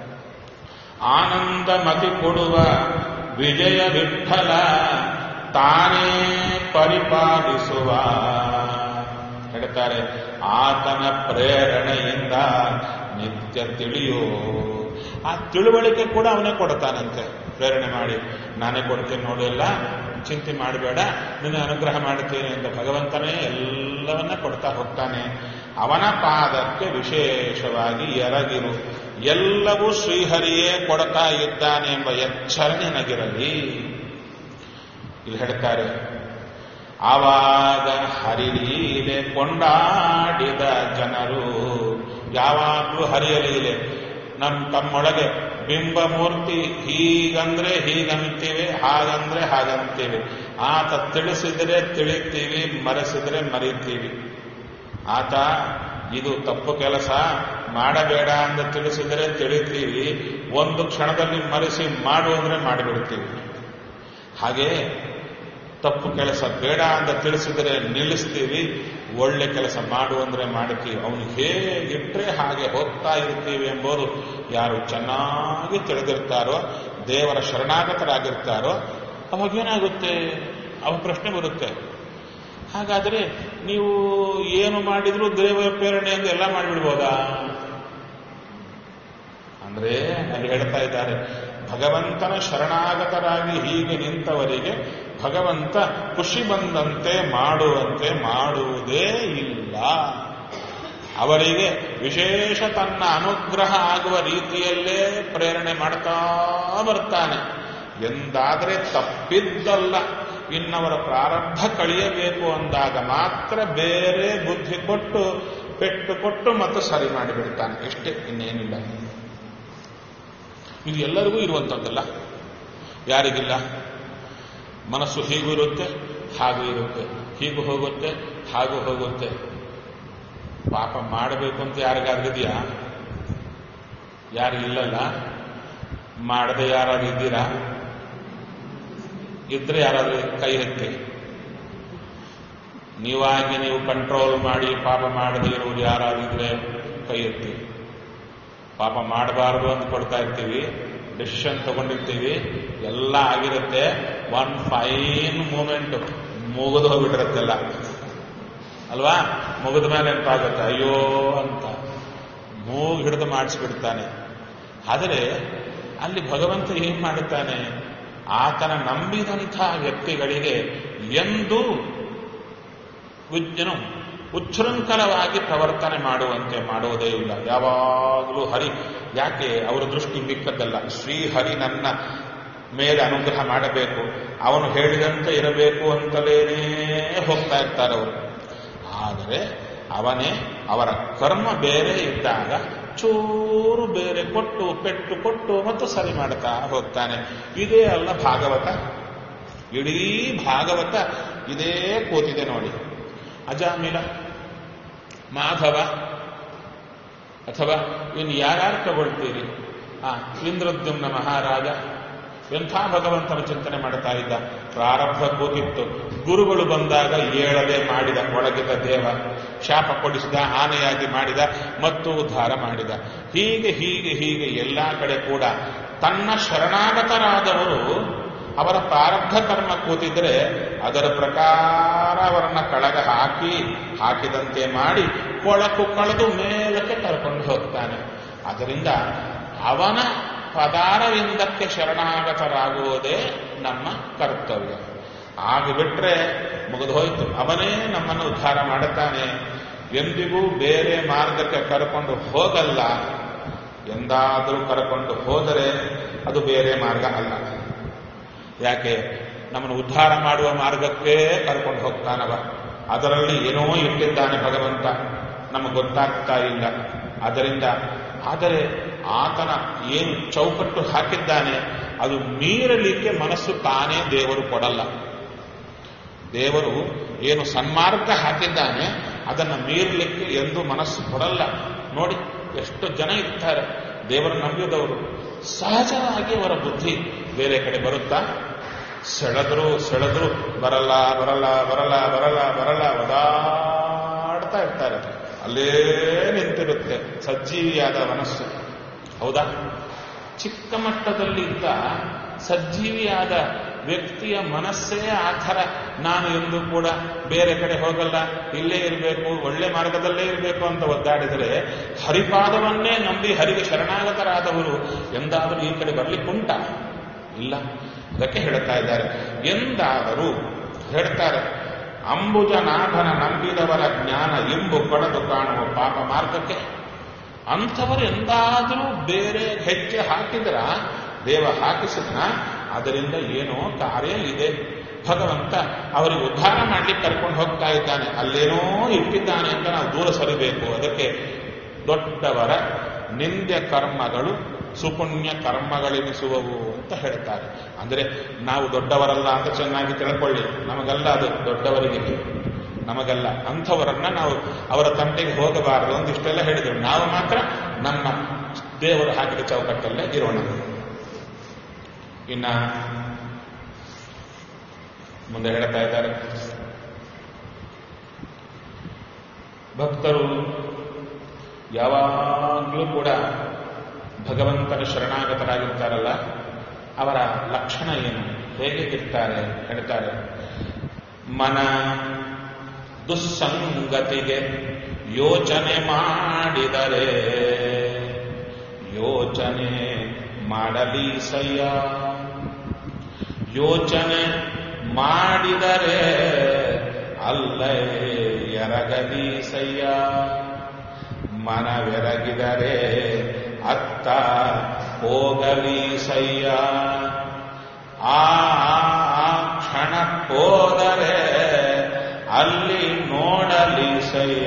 ಆನಂದ ಮತಿ ಕೊಡುವ ವಿಜಯ ವಿಠಲ ತಾನೇ ಪರಿಪಾಲಿಸುವ ಹೇಳ್ತಾರೆ ಆತನ ಪ್ರೇರಣೆಯಿಂದ ನಿತ್ಯ ತಿಳಿಯೋ ಆ ತಿಳುವಳಿಕೆ ಕೂಡ ಅವನೇ ಕೊಡ್ತಾನಂತೆ ಪ್ರೇರಣೆ ಮಾಡಿ ನಾನೇ ಕೊಡ್ತೀನಿ ನೋಡಿಲ್ಲ ಚಿಂತೆ ಮಾಡಬೇಡ ನಿನ್ನ ಅನುಗ್ರಹ ಮಾಡುತ್ತೇನೆ ಅಂತ ಭಗವಂತನೇ ಎಲ್ಲವನ್ನ ಕೊಡ್ತಾ ಹೋಗ್ತಾನೆ ಅವನ ಪಾದಕ್ಕೆ ವಿಶೇಷವಾಗಿ ಎರಗಿರು ಎಲ್ಲವೂ ಶ್ರೀಹರಿಯೇ ಕೊಡ್ತಾ ಇದ್ದಾನೆ ಎಂಬ ಎಚ್ಚರ ನಿನಗಿರಲಿ ಇಲ್ಲಿ ಹೇಳ್ತಾರೆ ಆವಾಗ ಹರಿಲೀಲೆ ಕೊಂಡಾಡಿದ ಜನರು ಯಾವಾಗಲೂ ಹರಿಯಲೀಲೆ ನಮ್ಮ ತಮ್ಮೊಳಗೆ ಬಿಂಬಮೂರ್ತಿ ಹೀಗಂದ್ರೆ ಹೀಗಂತೀವಿ ಹಾಗಂದ್ರೆ ಹಾಗಂತೀವಿ ಆತ ತಿಳಿಸಿದ್ರೆ ತಿಳಿತೀವಿ ಮರೆಸಿದ್ರೆ ಮರಿತೀವಿ ಆತ ಇದು ತಪ್ಪು ಕೆಲಸ ಮಾಡಬೇಡ ಅಂತ ತಿಳಿಸಿದರೆ ತಿಳಿತೀವಿ ಒಂದು ಕ್ಷಣದಲ್ಲಿ ಮರೆಸಿ ಮಾಡು ಅಂದ್ರೆ ಮಾಡಿಬಿಡ್ತೀವಿ ಹಾಗೆ ತಪ್ಪು ಕೆಲಸ ಬೇಡ ಅಂತ ತಿಳಿಸಿದರೆ ನಿಲ್ಲಿಸ್ತೀವಿ ಒಳ್ಳೆ ಕೆಲಸ ಮಾಡು ಅಂದ್ರೆ ಮಾಡ್ತೀವಿ ಅವನು ಹೇಗಿಟ್ರೆ ಹಾಗೆ ಹೋಗ್ತಾ ಇರ್ತೀವಿ ಎಂಬುದು ಯಾರು ಚೆನ್ನಾಗಿ ತಿಳಿದಿರ್ತಾರೋ ದೇವರ ಶರಣಾಗತರಾಗಿರ್ತಾರೋ ಅವಾಗೇನಾಗುತ್ತೆ ಅವ ಪ್ರಶ್ನೆ ಬರುತ್ತೆ ಹಾಗಾದರೆ ನೀವು ಏನು ಮಾಡಿದ್ರು ದೇವರ ಪ್ರೇರಣೆಯಿಂದ ಎಲ್ಲ ಮಾಡಿಬಿಡ್ಬೋದಾ ಅಂದ್ರೆ ಅಲ್ಲಿ ಹೇಳ್ತಾ ಇದ್ದಾರೆ ಭಗವಂತನ ಶರಣಾಗತರಾಗಿ ಹೀಗೆ ನಿಂತವರಿಗೆ ಭಗವಂತ ಖುಷಿ ಬಂದಂತೆ ಮಾಡುವಂತೆ ಮಾಡುವುದೇ ಇಲ್ಲ ಅವರಿಗೆ ವಿಶೇಷ ತನ್ನ ಅನುಗ್ರಹ ಆಗುವ ರೀತಿಯಲ್ಲೇ ಪ್ರೇರಣೆ ಮಾಡ್ತಾ ಬರ್ತಾನೆ ಎಂದಾದರೆ ತಪ್ಪಿದ್ದಲ್ಲ ಇನ್ನವರ ಪ್ರಾರಬ್ಧ ಕಳಿಯಬೇಕು ಅಂದಾಗ ಮಾತ್ರ ಬೇರೆ ಬುದ್ಧಿ ಕೊಟ್ಟು ಪೆಟ್ಟು ಕೊಟ್ಟು ಮತ್ತು ಸರಿ ಮಾಡಿಬಿಡ್ತಾನೆ ಇಷ್ಟೇ ಇನ್ನೇನಿಲ್ಲ ಇದು ಎಲ್ಲರಿಗೂ ಇರುವಂಥದ್ದಲ್ಲ ಯಾರಿಗಿಲ್ಲ ಮನಸ್ಸು ಹೀಗೂ ಇರುತ್ತೆ ಹಾಗೂ ಇರುತ್ತೆ ಹೀಗೂ ಹೋಗುತ್ತೆ ಹಾಗೂ ಹೋಗುತ್ತೆ ಪಾಪ ಮಾಡಬೇಕು ಅಂತ ಯಾರಿಗಾದ್ರಿದೆಯಾ ಯಾರಿಗಿಲ್ಲಲ್ಲ ಮಾಡದೆ ಯಾರಾದ್ರೂ ಇದ್ದೀರಾ ಇದ್ರೆ ಯಾರಾದ್ರೂ ಕೈ ಎತ್ತಿ ನೀವಾಗಿ ನೀವು ಕಂಟ್ರೋಲ್ ಮಾಡಿ ಪಾಪ ಮಾಡದೇ ಇರುವುದು ಯಾರಾದಿದ್ರೆ ಕೈ ಎತ್ತಿ ಪಾಪ ಮಾಡಬಾರ್ದು ಅಂತ ಕೊಡ್ತಾ ಇರ್ತೀವಿ ಡಿಸಿಷನ್ ತಗೊಂಡಿರ್ತೀವಿ ಎಲ್ಲ ಆಗಿರುತ್ತೆ ಒನ್ ಫೈನ್ ಮೂಮೆಂಟ್ ಮುಗಿದು ಹೋಗ್ಬಿಟ್ಟಿರುತ್ತೆಲ್ಲ ಅಲ್ವಾ ಮುಗಿದ ಮೇಲೆ ನೆನಪಾಗುತ್ತೆ ಅಯ್ಯೋ ಅಂತ ಮೂಗು ಹಿಡಿದು ಮಾಡಿಸ್ಬಿಡ್ತಾನೆ ಆದರೆ ಅಲ್ಲಿ ಭಗವಂತ ಏನ್ ಮಾಡುತ್ತಾನೆ ಆತನ ನಂಬಿದಂಥ ವ್ಯಕ್ತಿಗಳಿಗೆ ಎಂದು ವಿಜ್ಞನು ಉಚ್ಛೃಂಖಲವಾಗಿ ಪ್ರವರ್ತನೆ ಮಾಡುವಂತೆ ಮಾಡುವುದೇ ಇಲ್ಲ ಯಾವಾಗಲೂ ಹರಿ ಯಾಕೆ ಅವರ ದೃಷ್ಟಿ ಮಿಕ್ಕದ್ದಲ್ಲ ಶ್ರೀಹರಿ ನನ್ನ ಮೇಲೆ ಅನುಗ್ರಹ ಮಾಡಬೇಕು ಅವನು ಹೇಳಿದಂತೆ ಇರಬೇಕು ಅಂತಲೇನೇ ಹೋಗ್ತಾ ಇರ್ತಾರೆ ಅವರು ಆದರೆ ಅವನೇ ಅವರ ಕರ್ಮ ಬೇರೆ ಇದ್ದಾಗ ಚೂರು ಬೇರೆ ಕೊಟ್ಟು ಪೆಟ್ಟು ಕೊಟ್ಟು ಮತ್ತು ಸರಿ ಮಾಡ್ತಾ ಹೋಗ್ತಾನೆ ಇದೇ ಅಲ್ಲ ಭಾಗವತ ಇಡೀ ಭಾಗವತ ಇದೇ ಕೂತಿದೆ ನೋಡಿ ಅಜಾಮಿಲ ಮಾಧವ ಅಥವಾ ಇನ್ನು ಯಾರ್ಯಾರು ತಗೊಳ್ತೀರಿ ಆ ಇಂದ್ರದ್ಯುಮ್ನ ಮಹಾರಾಜ ಎಂಥ ಭಗವಂತನ ಚಿಂತನೆ ಮಾಡ್ತಾ ಇದ್ದ ಪ್ರಾರಬ್ಧ ಕೂತಿತ್ತು ಗುರುಗಳು ಬಂದಾಗ ಏಳದೆ ಮಾಡಿದ ಒಳಗಿದ ದೇವ ಶಾಪ ಕೊಡಿಸಿದ ಆನೆಯಾಗಿ ಮಾಡಿದ ಮತ್ತು ಉದ್ಧಾರ ಮಾಡಿದ ಹೀಗೆ ಹೀಗೆ ಹೀಗೆ ಎಲ್ಲ ಕಡೆ ಕೂಡ ತನ್ನ ಶರಣಾಗತರಾದವರು ಅವರ ಪ್ರಾರಬ್ಧ ಕರ್ಮ ಕೂತಿದ್ರೆ ಅದರ ಪ್ರಕಾರ ಅವರನ್ನ ಕೆಳಗೆ ಹಾಕಿ ಹಾಕಿದಂತೆ ಮಾಡಿ ಕೊಳಕು ಕಳೆದು ಮೇಲಕ್ಕೆ ಕರ್ಕೊಂಡು ಹೋಗ್ತಾನೆ ಅದರಿಂದ ಅವನ ಪದಾರವಿಂದಕ್ಕೆ ಶರಣಾಗತರಾಗುವುದೇ ನಮ್ಮ ಕರ್ತವ್ಯ ಆಗಿಬಿಟ್ರೆ ಮುಗಿದು ಹೋಯ್ತು ಅವನೇ ನಮ್ಮನ್ನು ಉದ್ಧಾರ ಮಾಡುತ್ತಾನೆ ಎಂದಿಗೂ ಬೇರೆ ಮಾರ್ಗಕ್ಕೆ ಕರ್ಕೊಂಡು ಹೋಗಲ್ಲ ಎಂದಾದರೂ ಕರ್ಕೊಂಡು ಹೋದರೆ ಅದು ಬೇರೆ ಮಾರ್ಗ ಅಲ್ಲ ಯಾಕೆ ನಮ್ಮನ್ನು ಉದ್ಧಾರ ಮಾಡುವ ಮಾರ್ಗಕ್ಕೆ ಕರ್ಕೊಂಡು ಹೋಗ್ತಾನವ ಅದರಲ್ಲಿ ಏನೋ ಇಟ್ಟಿದ್ದಾನೆ ಭಗವಂತ ನಮಗೆ ಗೊತ್ತಾಗ್ತಾ ಇಲ್ಲ ಅದರಿಂದ ಆದರೆ ಆತನ ಏನು ಚೌಕಟ್ಟು ಹಾಕಿದ್ದಾನೆ ಅದು ಮೀರಲಿಕ್ಕೆ ಮನಸ್ಸು ತಾನೇ ದೇವರು ಕೊಡಲ್ಲ ದೇವರು ಏನು ಸನ್ಮಾರ್ಗ ಹಾಕಿದ್ದಾನೆ ಅದನ್ನು ಮೀರಲಿಕ್ಕೆ ಎಂದು ಮನಸ್ಸು ಕೊಡಲ್ಲ ನೋಡಿ ಎಷ್ಟು ಜನ ಇರ್ತಾರೆ ದೇವರು ನಂಬಿದವರು ಸಹಜವಾಗಿ ಅವರ ಬುದ್ಧಿ ಬೇರೆ ಕಡೆ ಬರುತ್ತಾ ಸೆಳೆದ್ರು ಸೆಳೆದ್ರು ಬರಲ್ಲ ಬರಲ್ಲ ಬರಲ್ಲ ಬರಲ್ಲ ಬರಲ್ಲ ಒದಾಡ್ತಾ ಇರ್ತಾರೆ ಅಲ್ಲೇ ನಿಂತಿರುತ್ತೆ ಸಜ್ಜೀವಿಯಾದ ಮನಸ್ಸು ಹೌದಾ ಚಿಕ್ಕ ಮಟ್ಟದಲ್ಲಿ ಇದ್ದ ಸಜ್ಜೀವಿಯಾದ ವ್ಯಕ್ತಿಯ ಮನಸ್ಸೇ ಆ ಥರ ನಾನು ಎಂದು ಕೂಡ ಬೇರೆ ಕಡೆ ಹೋಗಲ್ಲ ಇಲ್ಲೇ ಇರಬೇಕು ಒಳ್ಳೆ ಮಾರ್ಗದಲ್ಲೇ ಇರಬೇಕು ಅಂತ ಒದ್ದಾಡಿದರೆ ಹರಿಪಾದವನ್ನೇ ನಂಬಿ ಹರಿಗೆ ಶರಣಾಗತರಾದವರು ಎಂದಾದರೂ ಈ ಕಡೆ ಬರ್ಲಿಕ್ಕುಂಟ ಇಲ್ಲ ಅದಕ್ಕೆ ಹೇಳ್ತಾ ಇದ್ದಾರೆ ಎಂದಾದರೂ ಹೇಳ್ತಾರೆ ಅಂಬುಜನಾಭನ ನಂಬಿದವರ ಜ್ಞಾನ ಇಂಬು ಪಡೆದು ಕಾಣುವ ಪಾಪ ಮಾರ್ಗಕ್ಕೆ ಅಂಥವರು ಎಂದಾದರೂ ಬೇರೆ ಹೆಜ್ಜೆ ಹಾಕಿದ್ರ ದೇವ ಹಾಕಿಸಿದ್ರ ಅದರಿಂದ ಏನೋ ಕಾರ್ಯ ಇದೆ ಭಗವಂತ ಅವರಿಗೆ ಉದ್ಧಾರ ಮಾಡ್ಲಿಕ್ಕೆ ಕರ್ಕೊಂಡು ಹೋಗ್ತಾ ಇದ್ದಾನೆ ಅಲ್ಲೇನೋ ಇಟ್ಟಿದ್ದಾನೆ ಅಂತ ನಾವು ದೂರ ಸರಿಬೇಕು ಅದಕ್ಕೆ ದೊಡ್ಡವರ ನಿಂದ್ಯ ಕರ್ಮಗಳು ಸುಪುಣ್ಯ ಕರ್ಮಗಳೆನಿಸುವವು ಅಂತ ಹೇಳ್ತಾರೆ ಅಂದ್ರೆ ನಾವು ದೊಡ್ಡವರಲ್ಲ ಅಂತ ಚೆನ್ನಾಗಿ ತಿಳ್ಕೊಳ್ಳಿ ನಮಗಲ್ಲ ಅದು ದೊಡ್ಡವರಿಗೆ ನಮಗಲ್ಲ ಅಂಥವರನ್ನ ನಾವು ಅವರ ತಂಟೆಗೆ ಹೋಗಬಾರದು ಒಂದಿಷ್ಟೆಲ್ಲ ಹೇಳಿದರು ನಾವು ಮಾತ್ರ ನಮ್ಮ ದೇವರು ಹಾಕಿದ ಚೌಕಟ್ಟಲ್ಲೇ ಇರೋಣ ಇನ್ನ ಮುಂದೆ ಹೇಳ್ತಾ ಇದ್ದಾರೆ ಭಕ್ತರು ಯಾವಾಗಲೂ ಕೂಡ ಭಗವಂತನ ಶರಣಾಗತರಾಗಿರ್ತಾರಲ್ಲ ಅವರ ಲಕ್ಷಣ ಏನು ಹೇಗೆ ಇರ್ತಾರೆ ಹೇಳ್ತಾರೆ ಮನ ದುಸ್ಸಂಗತಿಗೆ ಯೋಚನೆ ಮಾಡಿದರೆ ಯೋಚನೆ ಮಾಡಲಿ ಸಯ್ಯ ಯೋಚನೆ ಮಾಡಿದರೆ ಅಲ್ಲೇ ಎರಗಲಿ ಸಯ್ಯ ಮನವೆರಗಿದರೆ ಅತ್ತ ಹೋಗಲಿ ಸಯ್ಯ ಆ ಕ್ಷಣ ಹೋದರೆ ಅಲ್ಲಿ ನೋಡಲಿ ಸಯ್ಯ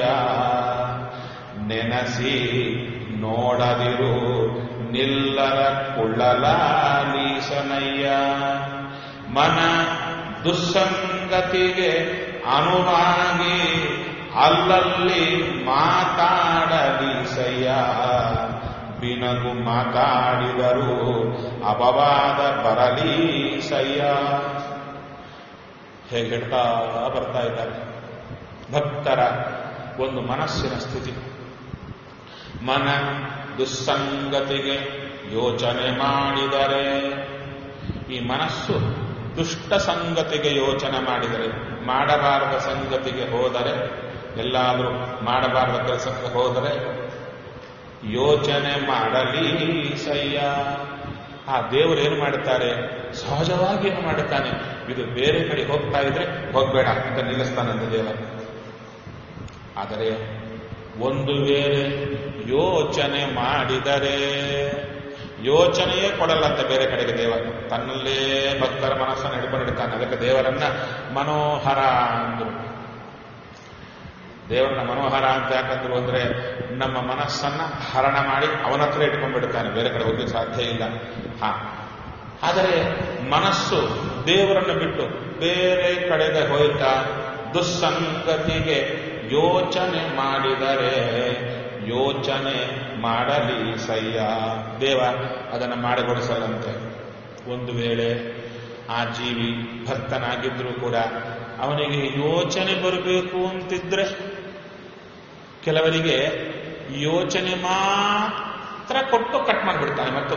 ನೆನಸಿ ನೋಡದಿರು ನಿಲ್ಲರ ಕುಳ್ಳಲಾಲೀಸನಯ್ಯ ಮನ ದುಸ್ಸಂಗತಿಗೆ ಅನುವಾಗಿ ಅಲ್ಲಲ್ಲಿ ಮಾತಾಡಲಿ ಸಯ್ಯ ಬಿನಗು ಮಾತಾಡಿದರು ಅಪವಾದ ಬರಲಿ ಸಯ್ಯ ಹೇಗೆ ಹೇಳ್ತಾ ಬರ್ತಾ ಇದ್ದಾರೆ ಭಕ್ತರ ಒಂದು ಮನಸ್ಸಿನ ಸ್ಥಿತಿ ಮನ ದುಸ್ಸಂಗತಿಗೆ ಯೋಚನೆ ಮಾಡಿದರೆ ಈ ಮನಸ್ಸು ದುಷ್ಟ ಸಂಗತಿಗೆ ಯೋಚನೆ ಮಾಡಿದರೆ ಮಾಡಬಾರದ ಸಂಗತಿಗೆ ಹೋದರೆ ಎಲ್ಲಾದರೂ ಮಾಡಬಾರದ ಕೆಲಸಕ್ಕೆ ಹೋದರೆ ಯೋಚನೆ ಮಾಡಲಿ ಸಯ್ಯ ಆ ದೇವರು ಏನು ಮಾಡುತ್ತಾರೆ ಸಹಜವಾಗಿ ಏನು ಮಾಡುತ್ತಾನೆ ಇದು ಬೇರೆ ಕಡೆ ಹೋಗ್ತಾ ಇದ್ರೆ ಹೋಗ್ಬೇಡ ಅಂತ ನಿಲ್ಲಿಸ್ತಾನಂತೆ ದೇವ ಆದರೆ ಒಂದು ವೇಳೆ ಯೋಚನೆ ಮಾಡಿದರೆ ಯೋಚನೆಯೇ ಕೊಡಲ್ಲಂತೆ ಬೇರೆ ಕಡೆಗೆ ದೇವ ತನ್ನಲ್ಲೇ ಭಕ್ತರ ಮನಸ್ಸನ್ನು ಹಿಡ್ಕೊಂಡಿಡ್ತಾನೆ ಅದಕ್ಕೆ ದೇವರನ್ನ ಮನೋಹರ ಅಂದ್ರು ದೇವರನ್ನ ಮನೋಹರ ಅಂತ ಯಾಕಂದ್ರು ಅಂದ್ರೆ ನಮ್ಮ ಮನಸ್ಸನ್ನ ಹರಣ ಮಾಡಿ ಅವನ ಹತ್ರ ಇಟ್ಕೊಂಡ್ಬಿಡ್ತಾನೆ ಬೇರೆ ಕಡೆ ಹೋಗ್ಲಿಕ್ಕೆ ಸಾಧ್ಯ ಇಲ್ಲ ಹಾ ಆದರೆ ಮನಸ್ಸು ದೇವರನ್ನು ಬಿಟ್ಟು ಬೇರೆ ಕಡೆಗೆ ಹೋಯ್ತಾ ದುಸ್ಸಂಗತಿಗೆ ಯೋಚನೆ ಮಾಡಿದರೆ ಯೋಚನೆ ಮಾಡಲಿ ಸಯ್ಯ ದೇವ ಅದನ್ನು ಮಾಡಿಗೊಡಿಸಲಂತೆ ಒಂದು ವೇಳೆ ಆ ಜೀವಿ ಭಕ್ತನಾಗಿದ್ರೂ ಕೂಡ ಅವನಿಗೆ ಯೋಚನೆ ಬರಬೇಕು ಅಂತಿದ್ರೆ ಕೆಲವರಿಗೆ ಯೋಚನೆ ಮಾತ್ರ ಕೊಟ್ಟು ಕಟ್ ಮಾಡಿಬಿಡ್ತಾನೆ ಮತ್ತು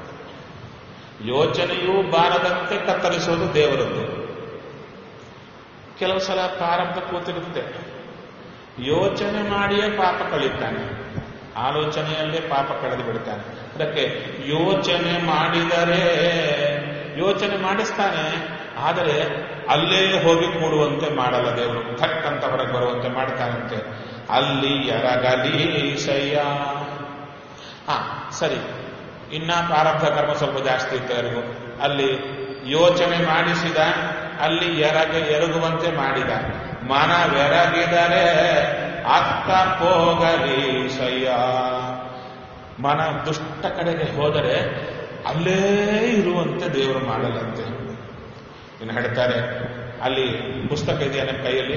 ಯೋಚನೆಯೂ ಬಾರದಂತೆ ಕತ್ತರಿಸೋದು ದೇವರದ್ದು ಕೆಲವು ಸಲ ಪ್ರಾರಂಭ ಕೂತಿರುತ್ತೆ ಯೋಚನೆ ಮಾಡಿಯೇ ಪಾಪ ಕಳೀತಾನೆ ಆಲೋಚನೆಯಲ್ಲೇ ಪಾಪ ಕಳೆದು ಬಿಡ್ತಾನೆ ಅದಕ್ಕೆ ಯೋಚನೆ ಮಾಡಿದರೆ ಯೋಚನೆ ಮಾಡಿಸ್ತಾನೆ ಆದರೆ ಅಲ್ಲೇ ಹೋಗಿ ಕೂಡುವಂತೆ ಮಾಡಲ್ಲ ದೇವರು ಥಕ್ ಅಂತ ಹೊರಗೆ ಬರುವಂತೆ ಮಾಡ್ತಾನಂತೆ ಅಲ್ಲಿ ಎರಗಲಿ ಶಯ್ಯ ಹಾ ಸರಿ ಇನ್ನ ಪ್ರಾರಬ್ಧ ಕರ್ಮ ಸ್ವಲ್ಪ ಜಾಸ್ತಿ ಇತ್ತು ಯಾರಿಗೂ ಅಲ್ಲಿ ಯೋಚನೆ ಮಾಡಿಸಿದ ಅಲ್ಲಿ ಎರಗ ಎರಗುವಂತೆ ಮಾಡಿದ ಮನವೆರಗಿದರೆ ಅತ್ತ ಹೋಗಲಿ ಶಯ್ಯ ಮನ ದುಷ್ಟ ಕಡೆಗೆ ಹೋದರೆ ಅಲ್ಲೇ ಇರುವಂತೆ ದೇವರು ಮಾಡಲಂತೆ ಇನ್ನು ಹೇಳ್ತಾರೆ ಅಲ್ಲಿ ಪುಸ್ತಕ ಇದೆಯಾ ನಿಮ್ಮ ಕೈಯಲ್ಲಿ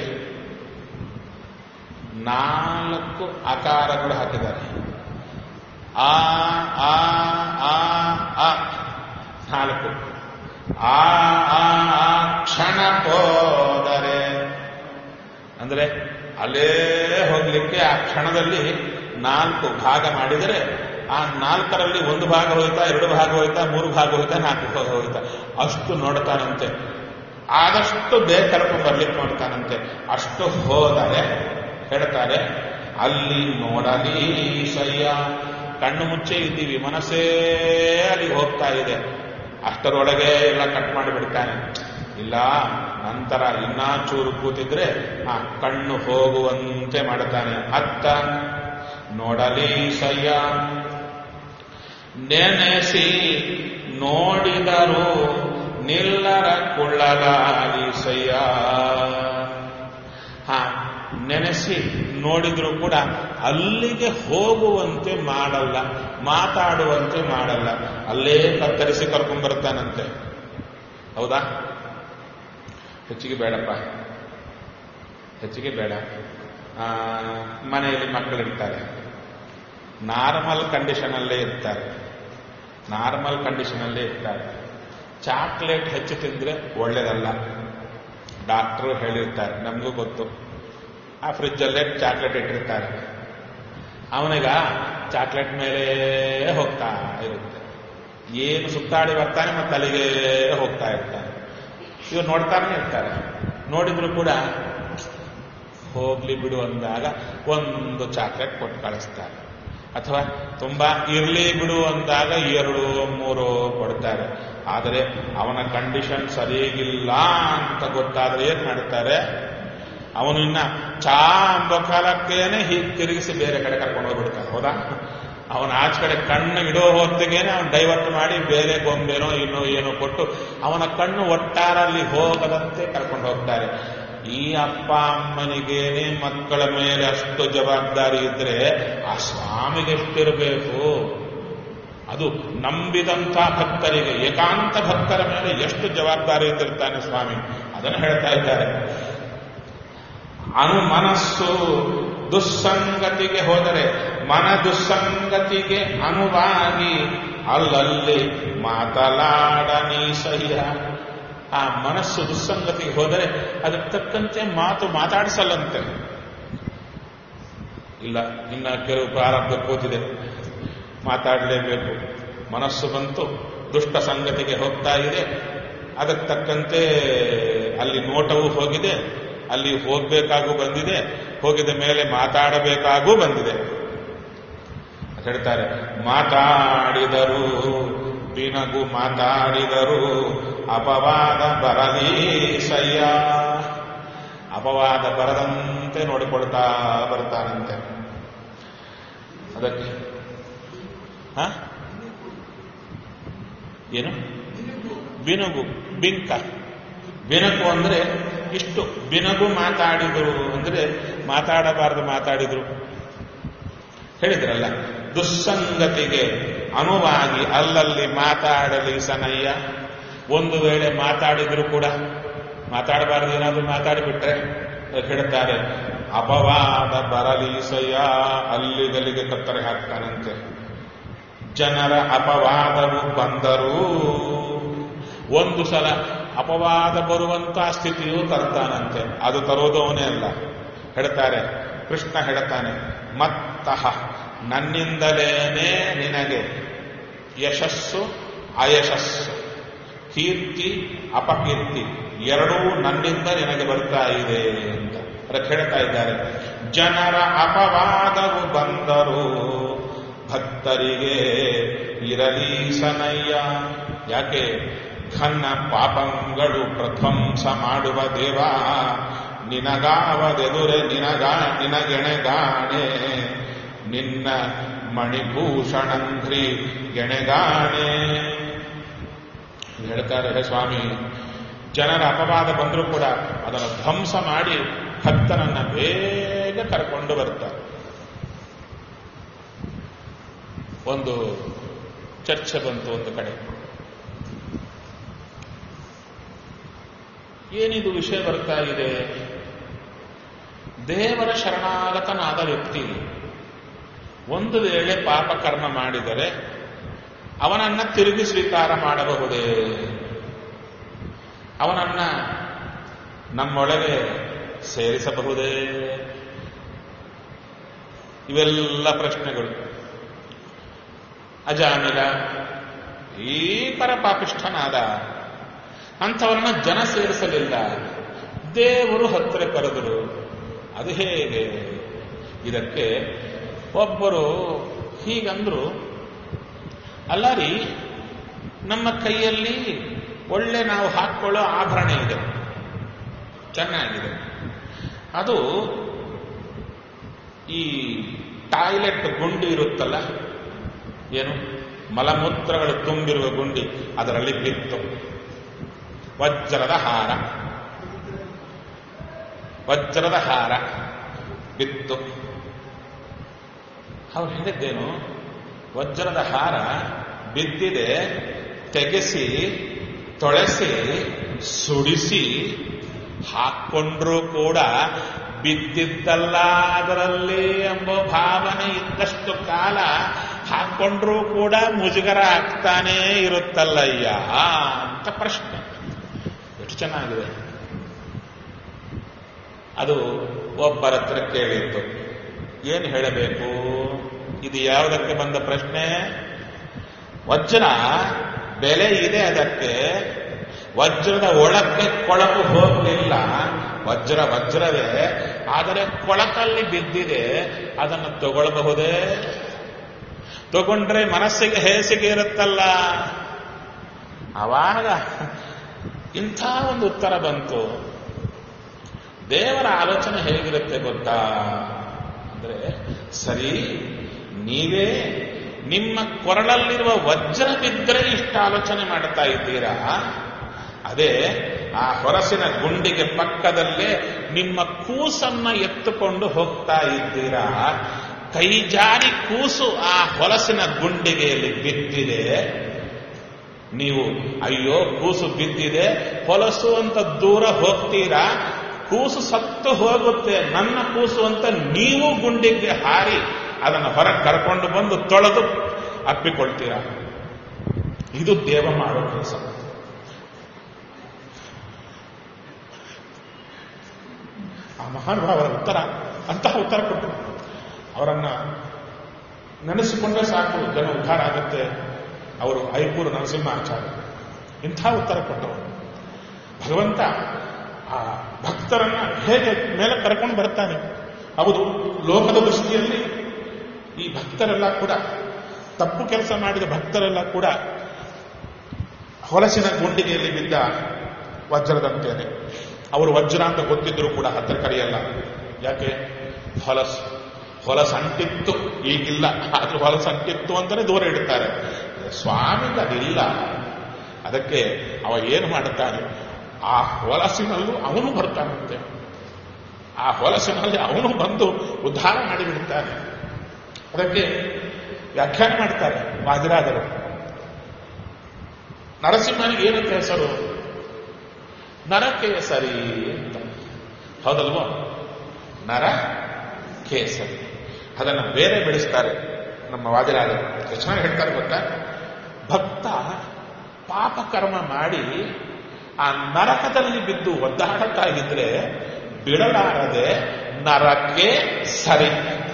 ನಾಲ್ಕು ಆಕಾರಗಳು ಹಾಕಿದ್ದಾರೆ ಆ ಆ ಆ ಆ ನಾಲ್ಕು ಆ ಆ ಆ ಕ್ಷಣ ಹೋದರೆ ಅಂದ್ರೆ ಅಲ್ಲೇ ಹೋಗ್ಲಿಕ್ಕೆ ಆ ಕ್ಷಣದಲ್ಲಿ ನಾಲ್ಕು ಭಾಗ ಮಾಡಿದರೆ ಆ ನಾಲ್ಕರಲ್ಲಿ ಒಂದು ಭಾಗ ಹೋಯ್ತಾ ಎರಡು ಭಾಗ ಹೋಯ್ತಾ ಮೂರು ಭಾಗ ಹೋಯ್ತಾ ನಾಲ್ಕು ಭಾಗ ಹೋಯ್ತಾ ಅಷ್ಟು ನೋಡ್ತಾನಂತೆ ಆದಷ್ಟು ಬೇಗ ಕರ್ಕೊಂಡು ಬರ್ಲಿಕ್ಕೆ ನೋಡ್ತಾನಂತೆ ಅಷ್ಟು ಹೋದರೆ ಹೇಳ್ತಾರೆ ಅಲ್ಲಿ ನೋಡಲಿ ಸಯ್ಯ ಕಣ್ಣು ಮುಚ್ಚೆ ಇದ್ದೀವಿ ಮನಸ್ಸೇ ಅಲ್ಲಿಗೆ ಹೋಗ್ತಾ ಇದೆ ಅಷ್ಟರೊಳಗೆ ಎಲ್ಲ ಕಟ್ ಮಾಡಿಬಿಡ್ತಾನೆ ಇಲ್ಲ ನಂತರ ಇನ್ನಾ ಚೂರು ಕೂತಿದ್ರೆ ಆ ಕಣ್ಣು ಹೋಗುವಂತೆ ಮಾಡ್ತಾನೆ ಅತ್ತ ನೋಡಲಿ ಸಯ್ಯ ನೆನೆಸಿ ನೋಡಿದರು ನಿಲ್ಲರ ಕುಳ್ಳಲಾಲಿ ಸಯ್ಯ ಹಾ ನೆನೆಸಿ ನೋಡಿದ್ರು ಕೂಡ ಅಲ್ಲಿಗೆ ಹೋಗುವಂತೆ ಮಾಡಲ್ಲ ಮಾತಾಡುವಂತೆ ಮಾಡಲ್ಲ ಅಲ್ಲೇ ಕತ್ತರಿಸಿ ಕರ್ಕೊಂಡ್ ಬರ್ತಾನಂತೆ ಹೌದಾ ಹೆಚ್ಚಿಗೆ ಬೇಡಪ್ಪ ಹೆಚ್ಚಿಗೆ ಬೇಡ ಆ, ಮನೆಯಲ್ಲಿ ಮಕ್ಕಳಿರ್ತಾರೆ ನಾರ್ಮಲ್ ಕಂಡೀಷನ್ ಅಲ್ಲೇ ಇರ್ತಾರೆ ನಾರ್ಮಲ್ ಕಂಡೀಷನ್ ಅಲ್ಲೇ ಇರ್ತಾರೆ ಚಾಕ್ಲೇಟ್ ಹೆಚ್ಚು ತಿಂದ್ರೆ ಒಳ್ಳೇದಲ್ಲ ಡಾಕ್ಟರ್ ಹೇಳಿರ್ತಾರೆ ನಮಗೂ ಗೊತ್ತು ಆ ಫ್ರಿಜ್ಜಲ್ಲೇ ಚಾಕ್ಲೇಟ್ ಇಟ್ಟಿರ್ತಾರೆ ಅವನಿಗ ಚಾಕ್ಲೇಟ್ ಮೇಲೆ ಹೋಗ್ತಾ ಇರುತ್ತೆ ಏನು ಸುತ್ತಾಡಿ ಬರ್ತಾನೆ ಮತ್ತೆ ಅಲ್ಲಿಗೆ ಹೋಗ್ತಾ ಇರ್ತಾನೆ ಇವ್ರು ನೋಡ್ತಾನೆ ಇರ್ತಾರೆ ನೋಡಿದ್ರು ಕೂಡ ಹೋಗ್ಲಿ ಬಿಡು ಅಂದಾಗ ಒಂದು ಚಾಕ್ಲೇಟ್ ಕೊಟ್ಟು ಕಳಿಸ್ತಾರೆ ಅಥವಾ ತುಂಬಾ ಇರ್ಲಿ ಬಿಡು ಅಂದಾಗ ಎರಡು ಮೂರು ಕೊಡ್ತಾರೆ ಆದರೆ ಅವನ ಕಂಡೀಷನ್ ಸರಿಗಿಲ್ಲ ಅಂತ ಗೊತ್ತಾದ್ರೆ ಏನ್ ಮಾಡ್ತಾರೆ ಅವನು ಇನ್ನ ಚಾ ಎಂಬ ಕಾಲಕ್ಕೇನೆ ಹೀಗೆ ತಿರುಗಿಸಿ ಬೇರೆ ಕಡೆ ಕರ್ಕೊಂಡು ಹೋಗ್ಬಿಡ್ತಾನೆ ಹೌದಾ ಅವನ ಆಚೆ ಕಡೆ ಕಣ್ಣು ಇಡೋ ಹೊತ್ತಿಗೆನೆ ಅವನು ಡೈವರ್ಟ್ ಮಾಡಿ ಬೇರೆ ಗೊಂಬೆನೋ ಇನ್ನೋ ಏನೋ ಕೊಟ್ಟು ಅವನ ಕಣ್ಣು ಒಟ್ಟಾರಲ್ಲಿ ಹೋಗದಂತೆ ಕರ್ಕೊಂಡು ಹೋಗ್ತಾರೆ ಈ ಅಪ್ಪ ಅಮ್ಮನಿಗೇನೆ ಮಕ್ಕಳ ಮೇಲೆ ಅಷ್ಟು ಜವಾಬ್ದಾರಿ ಇದ್ರೆ ಆ ಸ್ವಾಮಿಗೆ ಎಷ್ಟಿರಬೇಕು ಅದು ನಂಬಿದಂಥ ಭಕ್ತರಿಗೆ ಏಕಾಂತ ಭಕ್ತರ ಮೇಲೆ ಎಷ್ಟು ಜವಾಬ್ದಾರಿ ಇದ್ದಿರ್ತಾನೆ ಸ್ವಾಮಿ ಅದನ್ನು ಹೇಳ್ತಾ ಇದ್ದಾರೆ ಅನು ಮನಸ್ಸು ದುಸ್ಸಂಗತಿಗೆ ಹೋದರೆ ಮನ ದುಸ್ಸಂಗತಿಗೆ ಅನುವಾಗಿ ಅಲ್ಲಲ್ಲಿ ಮಾತಲಾಡನಿ ಸಹ್ಯ ಆ ಮನಸ್ಸು ದುಸ್ಸಂಗತಿಗೆ ಹೋದರೆ ಅದಕ್ಕೆ ತಕ್ಕಂತೆ ಮಾತು ಮಾತಾಡಿಸಲ್ಲಂತೆ ಇಲ್ಲ ಇನ್ನ ಕೆಲವು ಪ್ರಾರಂಭ ಕೂತಿದೆ ಮಾತಾಡಲೇಬೇಕು ಮನಸ್ಸು ಬಂತು ದುಷ್ಟ ಸಂಗತಿಗೆ ಹೋಗ್ತಾ ಇದೆ ಅದಕ್ಕೆ ತಕ್ಕಂತೆ ಅಲ್ಲಿ ನೋಟವೂ ಹೋಗಿದೆ ಅಲ್ಲಿ ಹೋಗ್ಬೇಕಾಗೂ ಬಂದಿದೆ ಹೋಗಿದ ಮೇಲೆ ಮಾತಾಡಬೇಕಾಗೂ ಬಂದಿದೆ ಹೇಳ್ತಾರೆ ಮಾತಾಡಿದರು ಬಿನಗು ಮಾತಾಡಿದರು ಅಪವಾದ ಬರಲಿ ಸಯ್ಯ ಅಪವಾದ ಬರದಂತೆ ನೋಡಿಕೊಳ್ತಾ ಬರ್ತಾನಂತೆ ಅದಕ್ಕೆ ಹ ಏನು ಬಿನಗು ಬಿಂಕ ಬಿನಕು ಅಂದ್ರೆ ಇಷ್ಟು ಬಿನಗು ಮಾತಾಡಿದರು ಅಂದ್ರೆ ಮಾತಾಡಬಾರದು ಮಾತಾಡಿದ್ರು ಹೇಳಿದ್ರಲ್ಲ ದುಸ್ಸಂಗತಿಗೆ ಅನುವಾಗಿ ಅಲ್ಲಲ್ಲಿ ಮಾತಾಡಲಿ ಸನಯ್ಯ ಒಂದು ವೇಳೆ ಮಾತಾಡಿದ್ರು ಕೂಡ ಮಾತಾಡಬಾರದು ಏನಾದರೂ ಮಾತಾಡಿಬಿಟ್ರೆ ಹೇಳ್ತಾರೆ ಅಪವಾದ ಬರಲೀಸಯ್ಯ ಅಲ್ಲಿಗಲ್ಲಿಗೆ ಕತ್ತರೆ ಹಾಕ್ತಾನಂತೆ ಜನರ ಅಪವಾದವು ಬಂದರೂ ಒಂದು ಸಲ ಅಪವಾದ ಬರುವಂತ ಸ್ಥಿತಿಯು ತರ್ತಾನಂತೆ ಅದು ತರೋದು ಅವನೇ ಅಲ್ಲ ಹೇಳ್ತಾರೆ ಕೃಷ್ಣ ಹೇಳ್ತಾನೆ ಮತ್ತಃ ನನ್ನಿಂದಲೇನೆ ನಿನಗೆ ಯಶಸ್ಸು ಅಯಶಸ್ಸು ಕೀರ್ತಿ ಅಪಕೀರ್ತಿ ಎರಡೂ ನನ್ನಿಂದ ನಿನಗೆ ಬರ್ತಾ ಇದೆ ಅಂತ ಅದಕ್ಕೆ ಹೇಳ್ತಾ ಇದ್ದಾರೆ ಜನರ ಅಪವಾದವು ಬಂದರು ಭಕ್ತರಿಗೆ ಇರಲಿ ಸನಯ್ಯ ಯಾಕೆ ಘನ್ನ ಪಾಪಂಗಳು ಪ್ರಧ್ವಂಸ ಮಾಡುವ ದೇವ ನಿನಗಾವದೆದುರೆ ನಿನಗ ನಿನಗೆಣೆಗಾಣೆ ನಿನ್ನ ಮಣಿಭೂಷಣಂಘ್ರಿ ಗೆಣೆಗಾಣೆ ಹೇಳ್ತಾರೆ ಹೇ ಸ್ವಾಮಿ ಜನರ ಅಪವಾದ ಬಂದರೂ ಕೂಡ ಅದನ್ನು ಧ್ವಂಸ ಮಾಡಿ ಭಕ್ತನನ್ನ ಬೇಗ ಕರ್ಕೊಂಡು ಬರ್ತಾರೆ ಒಂದು ಚರ್ಚೆ ಬಂತು ಒಂದು ಕಡೆ ಏನಿದು ವಿಷಯ ಬರ್ತಾ ಇದೆ ದೇವರ ಶರಣಾಗತನಾದ ವ್ಯಕ್ತಿ ಒಂದು ವೇಳೆ ಪಾಪ ಕರ್ಮ ಮಾಡಿದರೆ ಅವನನ್ನ ತಿರುಗಿ ಸ್ವೀಕಾರ ಮಾಡಬಹುದೇ ಅವನನ್ನ ನಮ್ಮೊಳಗೆ ಸೇರಿಸಬಹುದೇ ಇವೆಲ್ಲ ಪ್ರಶ್ನೆಗಳು ಅಜಾಮಿಲ ಭೀಕರ ಪಾಪಿಷ್ಠನಾದ ಅಂಥವರನ್ನ ಜನ ಸೇರಿಸಲಿಲ್ಲ ದೇವರು ಹತ್ತಿರ ಕರೆದರು ಅದು ಹೇಗೆ ಇದಕ್ಕೆ ಒಬ್ಬರು ಹೀಗಂದ್ರು ಅಲ್ಲ ರೀ ನಮ್ಮ ಕೈಯಲ್ಲಿ ಒಳ್ಳೆ ನಾವು ಹಾಕ್ಕೊಳ್ಳೋ ಆಭರಣ ಇದೆ ಚೆನ್ನಾಗಿದೆ ಅದು ಈ ಟಾಯ್ಲೆಟ್ ಗುಂಡಿ ಇರುತ್ತಲ್ಲ ಏನು ಮಲಮೂತ್ರಗಳು ತುಂಬಿರುವ ಗುಂಡಿ ಅದರಲ್ಲಿ ಬಿತ್ತು ವಜ್ರದ ಹಾರ ವಜ್ರದ ಹಾರ ಬಿತ್ತು ಅವ್ರು ಹೇಳಿದ್ದೇನು ವಜ್ರದ ಹಾರ ಬಿದ್ದಿದೆ ತೆಗೆಸಿ ತೊಳೆಸಿ ಸುಡಿಸಿ ಹಾಕ್ಕೊಂಡ್ರೂ ಕೂಡ ಬಿದ್ದಿದ್ದಲ್ಲ ಅದರಲ್ಲಿ ಎಂಬ ಭಾವನೆ ಇದ್ದಷ್ಟು ಕಾಲ ಹಾಕೊಂಡ್ರೂ ಕೂಡ ಮುಜುಗರ ಆಗ್ತಾನೇ ಇರುತ್ತಲ್ಲಯ್ಯ ಅಂತ ಪ್ರಶ್ನೆ ಎಷ್ಟು ಚೆನ್ನಾಗಿದೆ ಅದು ಒಬ್ಬರ ಹತ್ರ ಕೇಳಿತ್ತು ಏನು ಹೇಳಬೇಕು ಇದು ಯಾವುದಕ್ಕೆ ಬಂದ ಪ್ರಶ್ನೆ ವಜ್ರ ಬೆಲೆ ಇದೆ ಅದಕ್ಕೆ ವಜ್ರದ ಒಳಕ್ಕೆ ಕೊಳಕು ಹೋಗಲಿಲ್ಲ ವಜ್ರ ವಜ್ರವೇ ಆದರೆ ಕೊಳಕಲ್ಲಿ ಬಿದ್ದಿದೆ ಅದನ್ನು ತಗೊಳ್ಬಹುದೇ ತಗೊಂಡ್ರೆ ಮನಸ್ಸಿಗೆ ಹೇಸಿಗೆ ಇರುತ್ತಲ್ಲ ಆವಾಗ ಇಂಥ ಒಂದು ಉತ್ತರ ಬಂತು ದೇವರ ಆಲೋಚನೆ ಹೇಗಿರುತ್ತೆ ಗೊತ್ತಾ ಅಂದ್ರೆ ಸರಿ ನೀವೇ ನಿಮ್ಮ ಕೊರಳಲ್ಲಿರುವ ವಜ್ರ ಬಿದ್ದರೆ ಇಷ್ಟ ಆಲೋಚನೆ ಮಾಡ್ತಾ ಇದ್ದೀರಾ ಅದೇ ಆ ಹೊರಸಿನ ಗುಂಡಿಗೆ ಪಕ್ಕದಲ್ಲೇ ನಿಮ್ಮ ಕೂಸನ್ನ ಎತ್ತುಕೊಂಡು ಹೋಗ್ತಾ ಇದ್ದೀರಾ ಕೈ ಜಾರಿ ಕೂಸು ಆ ಹೊಲಸಿನ ಗುಂಡಿಗೆಯಲ್ಲಿ ಬಿದ್ದಿದೆ ನೀವು ಅಯ್ಯೋ ಕೂಸು ಬಿದ್ದಿದೆ ಹೊಲಸು ಅಂತ ದೂರ ಹೋಗ್ತೀರಾ ಕೂಸು ಸತ್ತು ಹೋಗುತ್ತೆ ನನ್ನ ಕೂಸು ಅಂತ ನೀವು ಗುಂಡಿಗೆ ಹಾರಿ ಅದನ್ನು ಹೊರಗೆ ಕರ್ಕೊಂಡು ಬಂದು ತೊಳೆದು ಅಪ್ಪಿಕೊಳ್ತೀರಾ ಇದು ದೇವ ಮಾಡೋ ಕೆಲಸ ಮಹಾನುಭಾವರ ಉತ್ತರ ಅಂತಹ ಉತ್ತರ ಕೊಟ್ಟರು ಅವರನ್ನ ನೆನೆಸಿಕೊಂಡ್ರೆ ಸಾಕು ಜನ ಉದ್ಧಾರ ಆಗುತ್ತೆ ಅವರು ಐಪೂರು ನರಸಿಂಹಾಚಾರ್ಯ ಇಂಥ ಉತ್ತರ ಕೊಟ್ಟವರು ಭಗವಂತ ಆ ಭಕ್ತರನ್ನ ಹೇಗೆ ಮೇಲೆ ಕರ್ಕೊಂಡು ಬರ್ತಾನೆ ಹೌದು ಲೋಕದ ದೃಷ್ಟಿಯಲ್ಲಿ ಈ ಭಕ್ತರೆಲ್ಲ ಕೂಡ ತಪ್ಪು ಕೆಲಸ ಮಾಡಿದ ಭಕ್ತರೆಲ್ಲ ಕೂಡ ಹೊಲಸಿನ ಗುಂಡಿಗೆಯಲ್ಲಿ ಬಿದ್ದ ವಜ್ರದಂತೇನೆ ಅವರು ವಜ್ರ ಅಂತ ಗೊತ್ತಿದ್ರು ಕೂಡ ಹತ್ತಿರ ಕರೆಯಲ್ಲ ಯಾಕೆ ಹೊಲಸು ಹೊಲಸಂಟಿತ್ತು ಈಗಿಲ್ಲ ಆದ್ರೂ ಹೊಲಸಂಟಿತ್ತು ಅಂತಾನೆ ದೂರ ಇಡ್ತಾರೆ ಸ್ವಾಮಿಗೆ ಅದಿಲ್ಲ ಅದಕ್ಕೆ ಅವ ಏನು ಮಾಡುತ್ತಾನೆ ಆ ಹೊಲಸಿನಲ್ಲೂ ಅವನು ಬರ್ತಾನಂತೆ ಆ ಹೊಲಸಿನಲ್ಲಿ ಅವನು ಬಂದು ಉದ್ಧಾರ ಮಾಡಿಬಿಡ್ತಾನೆ ಅದಕ್ಕೆ ವ್ಯಾಖ್ಯಾನ ಮಾಡ್ತಾರೆ ವಾದಿರಾದರು ನರಸಿಂಹನಿಗೆ ಏನಂತ ಹೆಸರು ನರಕೇಸರಿ ಅಂತ ಹೌದಲ್ವೋ ನರ ಕೇಸರಿ ಅದನ್ನು ಬೇರೆ ಬೆಳೆಸ್ತಾರೆ ನಮ್ಮ ವಾದಿರಾದರು ಎಷ್ಟು ಚೆನ್ನಾಗಿ ಹೇಳ್ತಾರೆ ಗೊತ್ತಾ ಭಕ್ತ ಪಾಪಕರ್ಮ ಮಾಡಿ ಆ ನರಕದಲ್ಲಿ ಬಿದ್ದು ಒದ್ದಾಡುತ್ತಾ ಇದ್ರೆ ಬಿಡಲಾರದೆ ನರಕ್ಕೆ ಸರಿ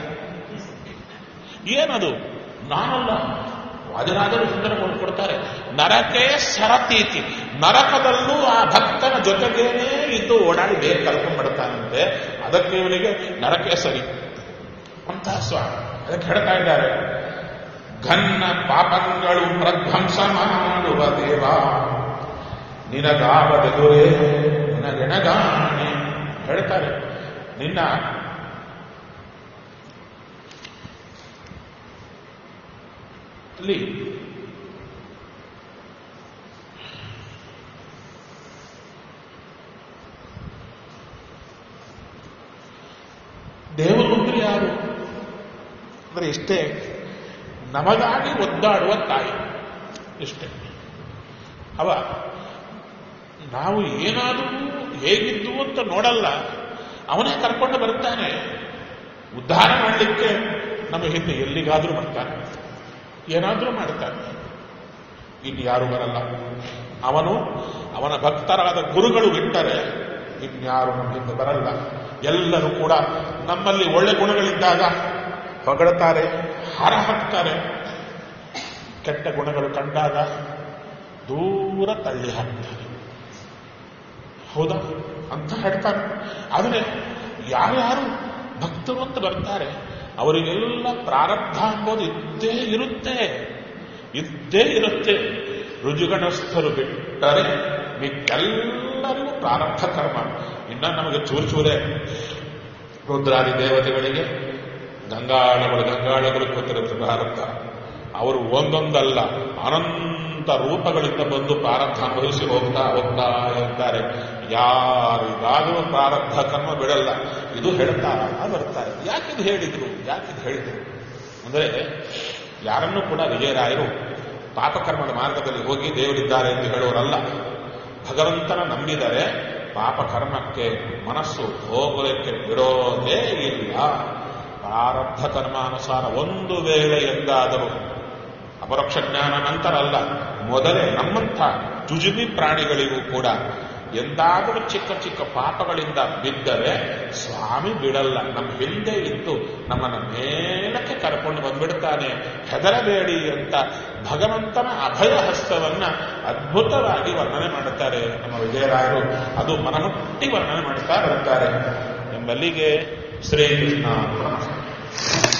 ಏನದು ನಾನಲ್ಲ ವಾದಿರಾದರು ಸುಂದರ ಕೊಡ್ತಾರೆ ನರಕೆ ಸರತೀತಿ ನರಕದಲ್ಲೂ ಆ ಭಕ್ತನ ಜೊತೆಗೇನೆ ಇದ್ದು ಓಡಾಡಿ ಬೇಗ ಕರ್ಕೊಂಡ್ಬಿಡ್ತಾನಂತೆ ಅದಕ್ಕೆ ಇವನಿಗೆ ನರಕೆ ಸರಿ ಅಂತ ಸ್ವಾಮಿ ಅದಕ್ಕೆ ಹೇಳ್ತಾ ಇದ್ದಾರೆ ಘನ್ನ ಪಾಪಗಳು ಪ್ರಧ್ವಂಸ ಮಾಡುವ ದೇವ ನಿನಗಾವದೆದುರೇ ನಿನಗೆಣಗಾಣೆ ಹೇಳ್ತಾರೆ ನಿನ್ನ ಅಲ್ಲಿ ದೇವರು ಅಂದ್ರೆ ಯಾರು ಅಂದ್ರೆ ಇಷ್ಟೇ ನಮಗಾಗಿ ಒದ್ದಾಡುವ ತಾಯಿ ಇಷ್ಟೇ ಅವ ನಾವು ಏನಾದರೂ ಹೇಗಿದ್ದು ಅಂತ ನೋಡಲ್ಲ ಅವನೇ ಕರ್ಕೊಂಡು ಬರ್ತಾನೆ ಉದ್ಧಾರ ಮಾಡಲಿಕ್ಕೆ ನಮ್ಮ ಹಿಂದೆ ಎಲ್ಲಿಗಾದ್ರೂ ಬರ್ತಾನೆ ಏನಾದ್ರೂ ಮಾಡ್ತಾನೆ ಇನ್ನು ಯಾರು ಬರಲ್ಲ ಅವನು ಅವನ ಭಕ್ತರಾದ ಗುರುಗಳು ಬಿಟ್ಟರೆ ಇನ್ಯಾರು ನಮ್ಮ ಹಿಂದೆ ಬರಲ್ಲ ಎಲ್ಲರೂ ಕೂಡ ನಮ್ಮಲ್ಲಿ ಒಳ್ಳೆ ಗುಣಗಳಿದ್ದಾಗ ಹೊಗಳುತ್ತಾರೆ ಹಾರ ಹಾಕ್ತಾರೆ ಕೆಟ್ಟ ಗುಣಗಳು ಕಂಡಾಗ ದೂರ ತಳ್ಳಿ ಹಾಕ್ತಾರೆ ಹೌದಾ ಅಂತ ಹೇಳ್ತಾರೆ ಆದರೆ ಯಾರ್ಯಾರು ಭಕ್ತರು ಅಂತ ಬರ್ತಾರೆ ಅವರಿಗೆಲ್ಲ ಪ್ರಾರಬ್ಧ ಅಂಬೋದು ಇದ್ದೇ ಇರುತ್ತೆ ಇದ್ದೇ ಇರುತ್ತೆ ರುಜುಗಣಸ್ಥರು ಬಿಟ್ಟರೆ ಮಿಕ್ಕೆಲ್ಲರಿಗೂ ಪ್ರಾರಬ್ಧ ಕರ್ಮ ಇನ್ನ ನಮಗೆ ಚೂರು ಚೂರೇ ರುದ್ರಾದಿ ದೇವತೆಗಳಿಗೆ ಗಂಗಾಳಗಳು ಗಂಗಾಳಗಳು ಗೊತ್ತಿರುತ್ತೆ ಪ್ರಾರಬ್ಧ ಅವರು ಒಂದೊಂದಲ್ಲ ಅನಂತ ರೂಪಗಳಿಂದ ಬಂದು ಪ್ರಾರಬ್ಧ ಅನುಭವಿಸಿ ಹೋಗ್ತಾ ಹೋಗ್ತಾ ಇರ್ತಾರೆ ಯಾರಿಗಾದರೂ ಪ್ರಾರಬ್ಧ ಕರ್ಮ ಬಿಡಲ್ಲ ಇದು ಹೇಳ್ತಾ ಬರ್ತಾರೆ ಯಾಕಿದು ಹೇಳಿದ್ರು ಯಾಕಿದು ಹೇಳಿದ್ರು ಅಂದ್ರೆ ಯಾರನ್ನೂ ಕೂಡ ವಿಜಯರಾಯರು ಪಾಪಕರ್ಮದ ಮಾರ್ಗದಲ್ಲಿ ಹೋಗಿ ದೇವರಿದ್ದಾರೆ ಎಂದು ಹೇಳುವರಲ್ಲ ಭಗವಂತನ ನಂಬಿದರೆ ಪಾಪಕರ್ಮಕ್ಕೆ ಮನಸ್ಸು ಹೋಗಲಿಕ್ಕೆ ಬಿಡೋದೇ ಇಲ್ಲ ಪ್ರಾರಬ್ಧ ಕರ್ಮಾನುಸಾರ ಒಂದು ವೇಳೆ ಎಂದಾದರೂ ಅಪರೋಕ್ಷ ಜ್ಞಾನ ನಂತರ ಅಲ್ಲ ಮೊದಲೇ ನಮ್ಮಂಥ ಜುಜುಬಿ ಪ್ರಾಣಿಗಳಿಗೂ ಕೂಡ ಎಂದಾದರೂ ಚಿಕ್ಕ ಚಿಕ್ಕ ಪಾಪಗಳಿಂದ ಬಿದ್ದರೆ ಸ್ವಾಮಿ ಬಿಡಲ್ಲ ನಮ್ಮ ಹಿಂದೆ ಇದ್ದು ನಮ್ಮನ್ನ ಮೇಲಕ್ಕೆ ಕರ್ಕೊಂಡು ಬಂದ್ಬಿಡ್ತಾನೆ ಹೆದರಬೇಡಿ ಅಂತ ಭಗವಂತನ ಅಭಯ ಹಸ್ತವನ್ನ ಅದ್ಭುತವಾಗಿ ವರ್ಣನೆ ಮಾಡುತ್ತಾರೆ ನಮ್ಮ ವಿಜಯರಾಯರು ಅದು ಮನಮುಟ್ಟಿ ವರ್ಣನೆ ಮಾಡುತ್ತಾ ಬರುತ್ತಾರೆ ಎಂಬಲ್ಲಿಗೆ ಶ್ರೀಕೃಷ್ಣ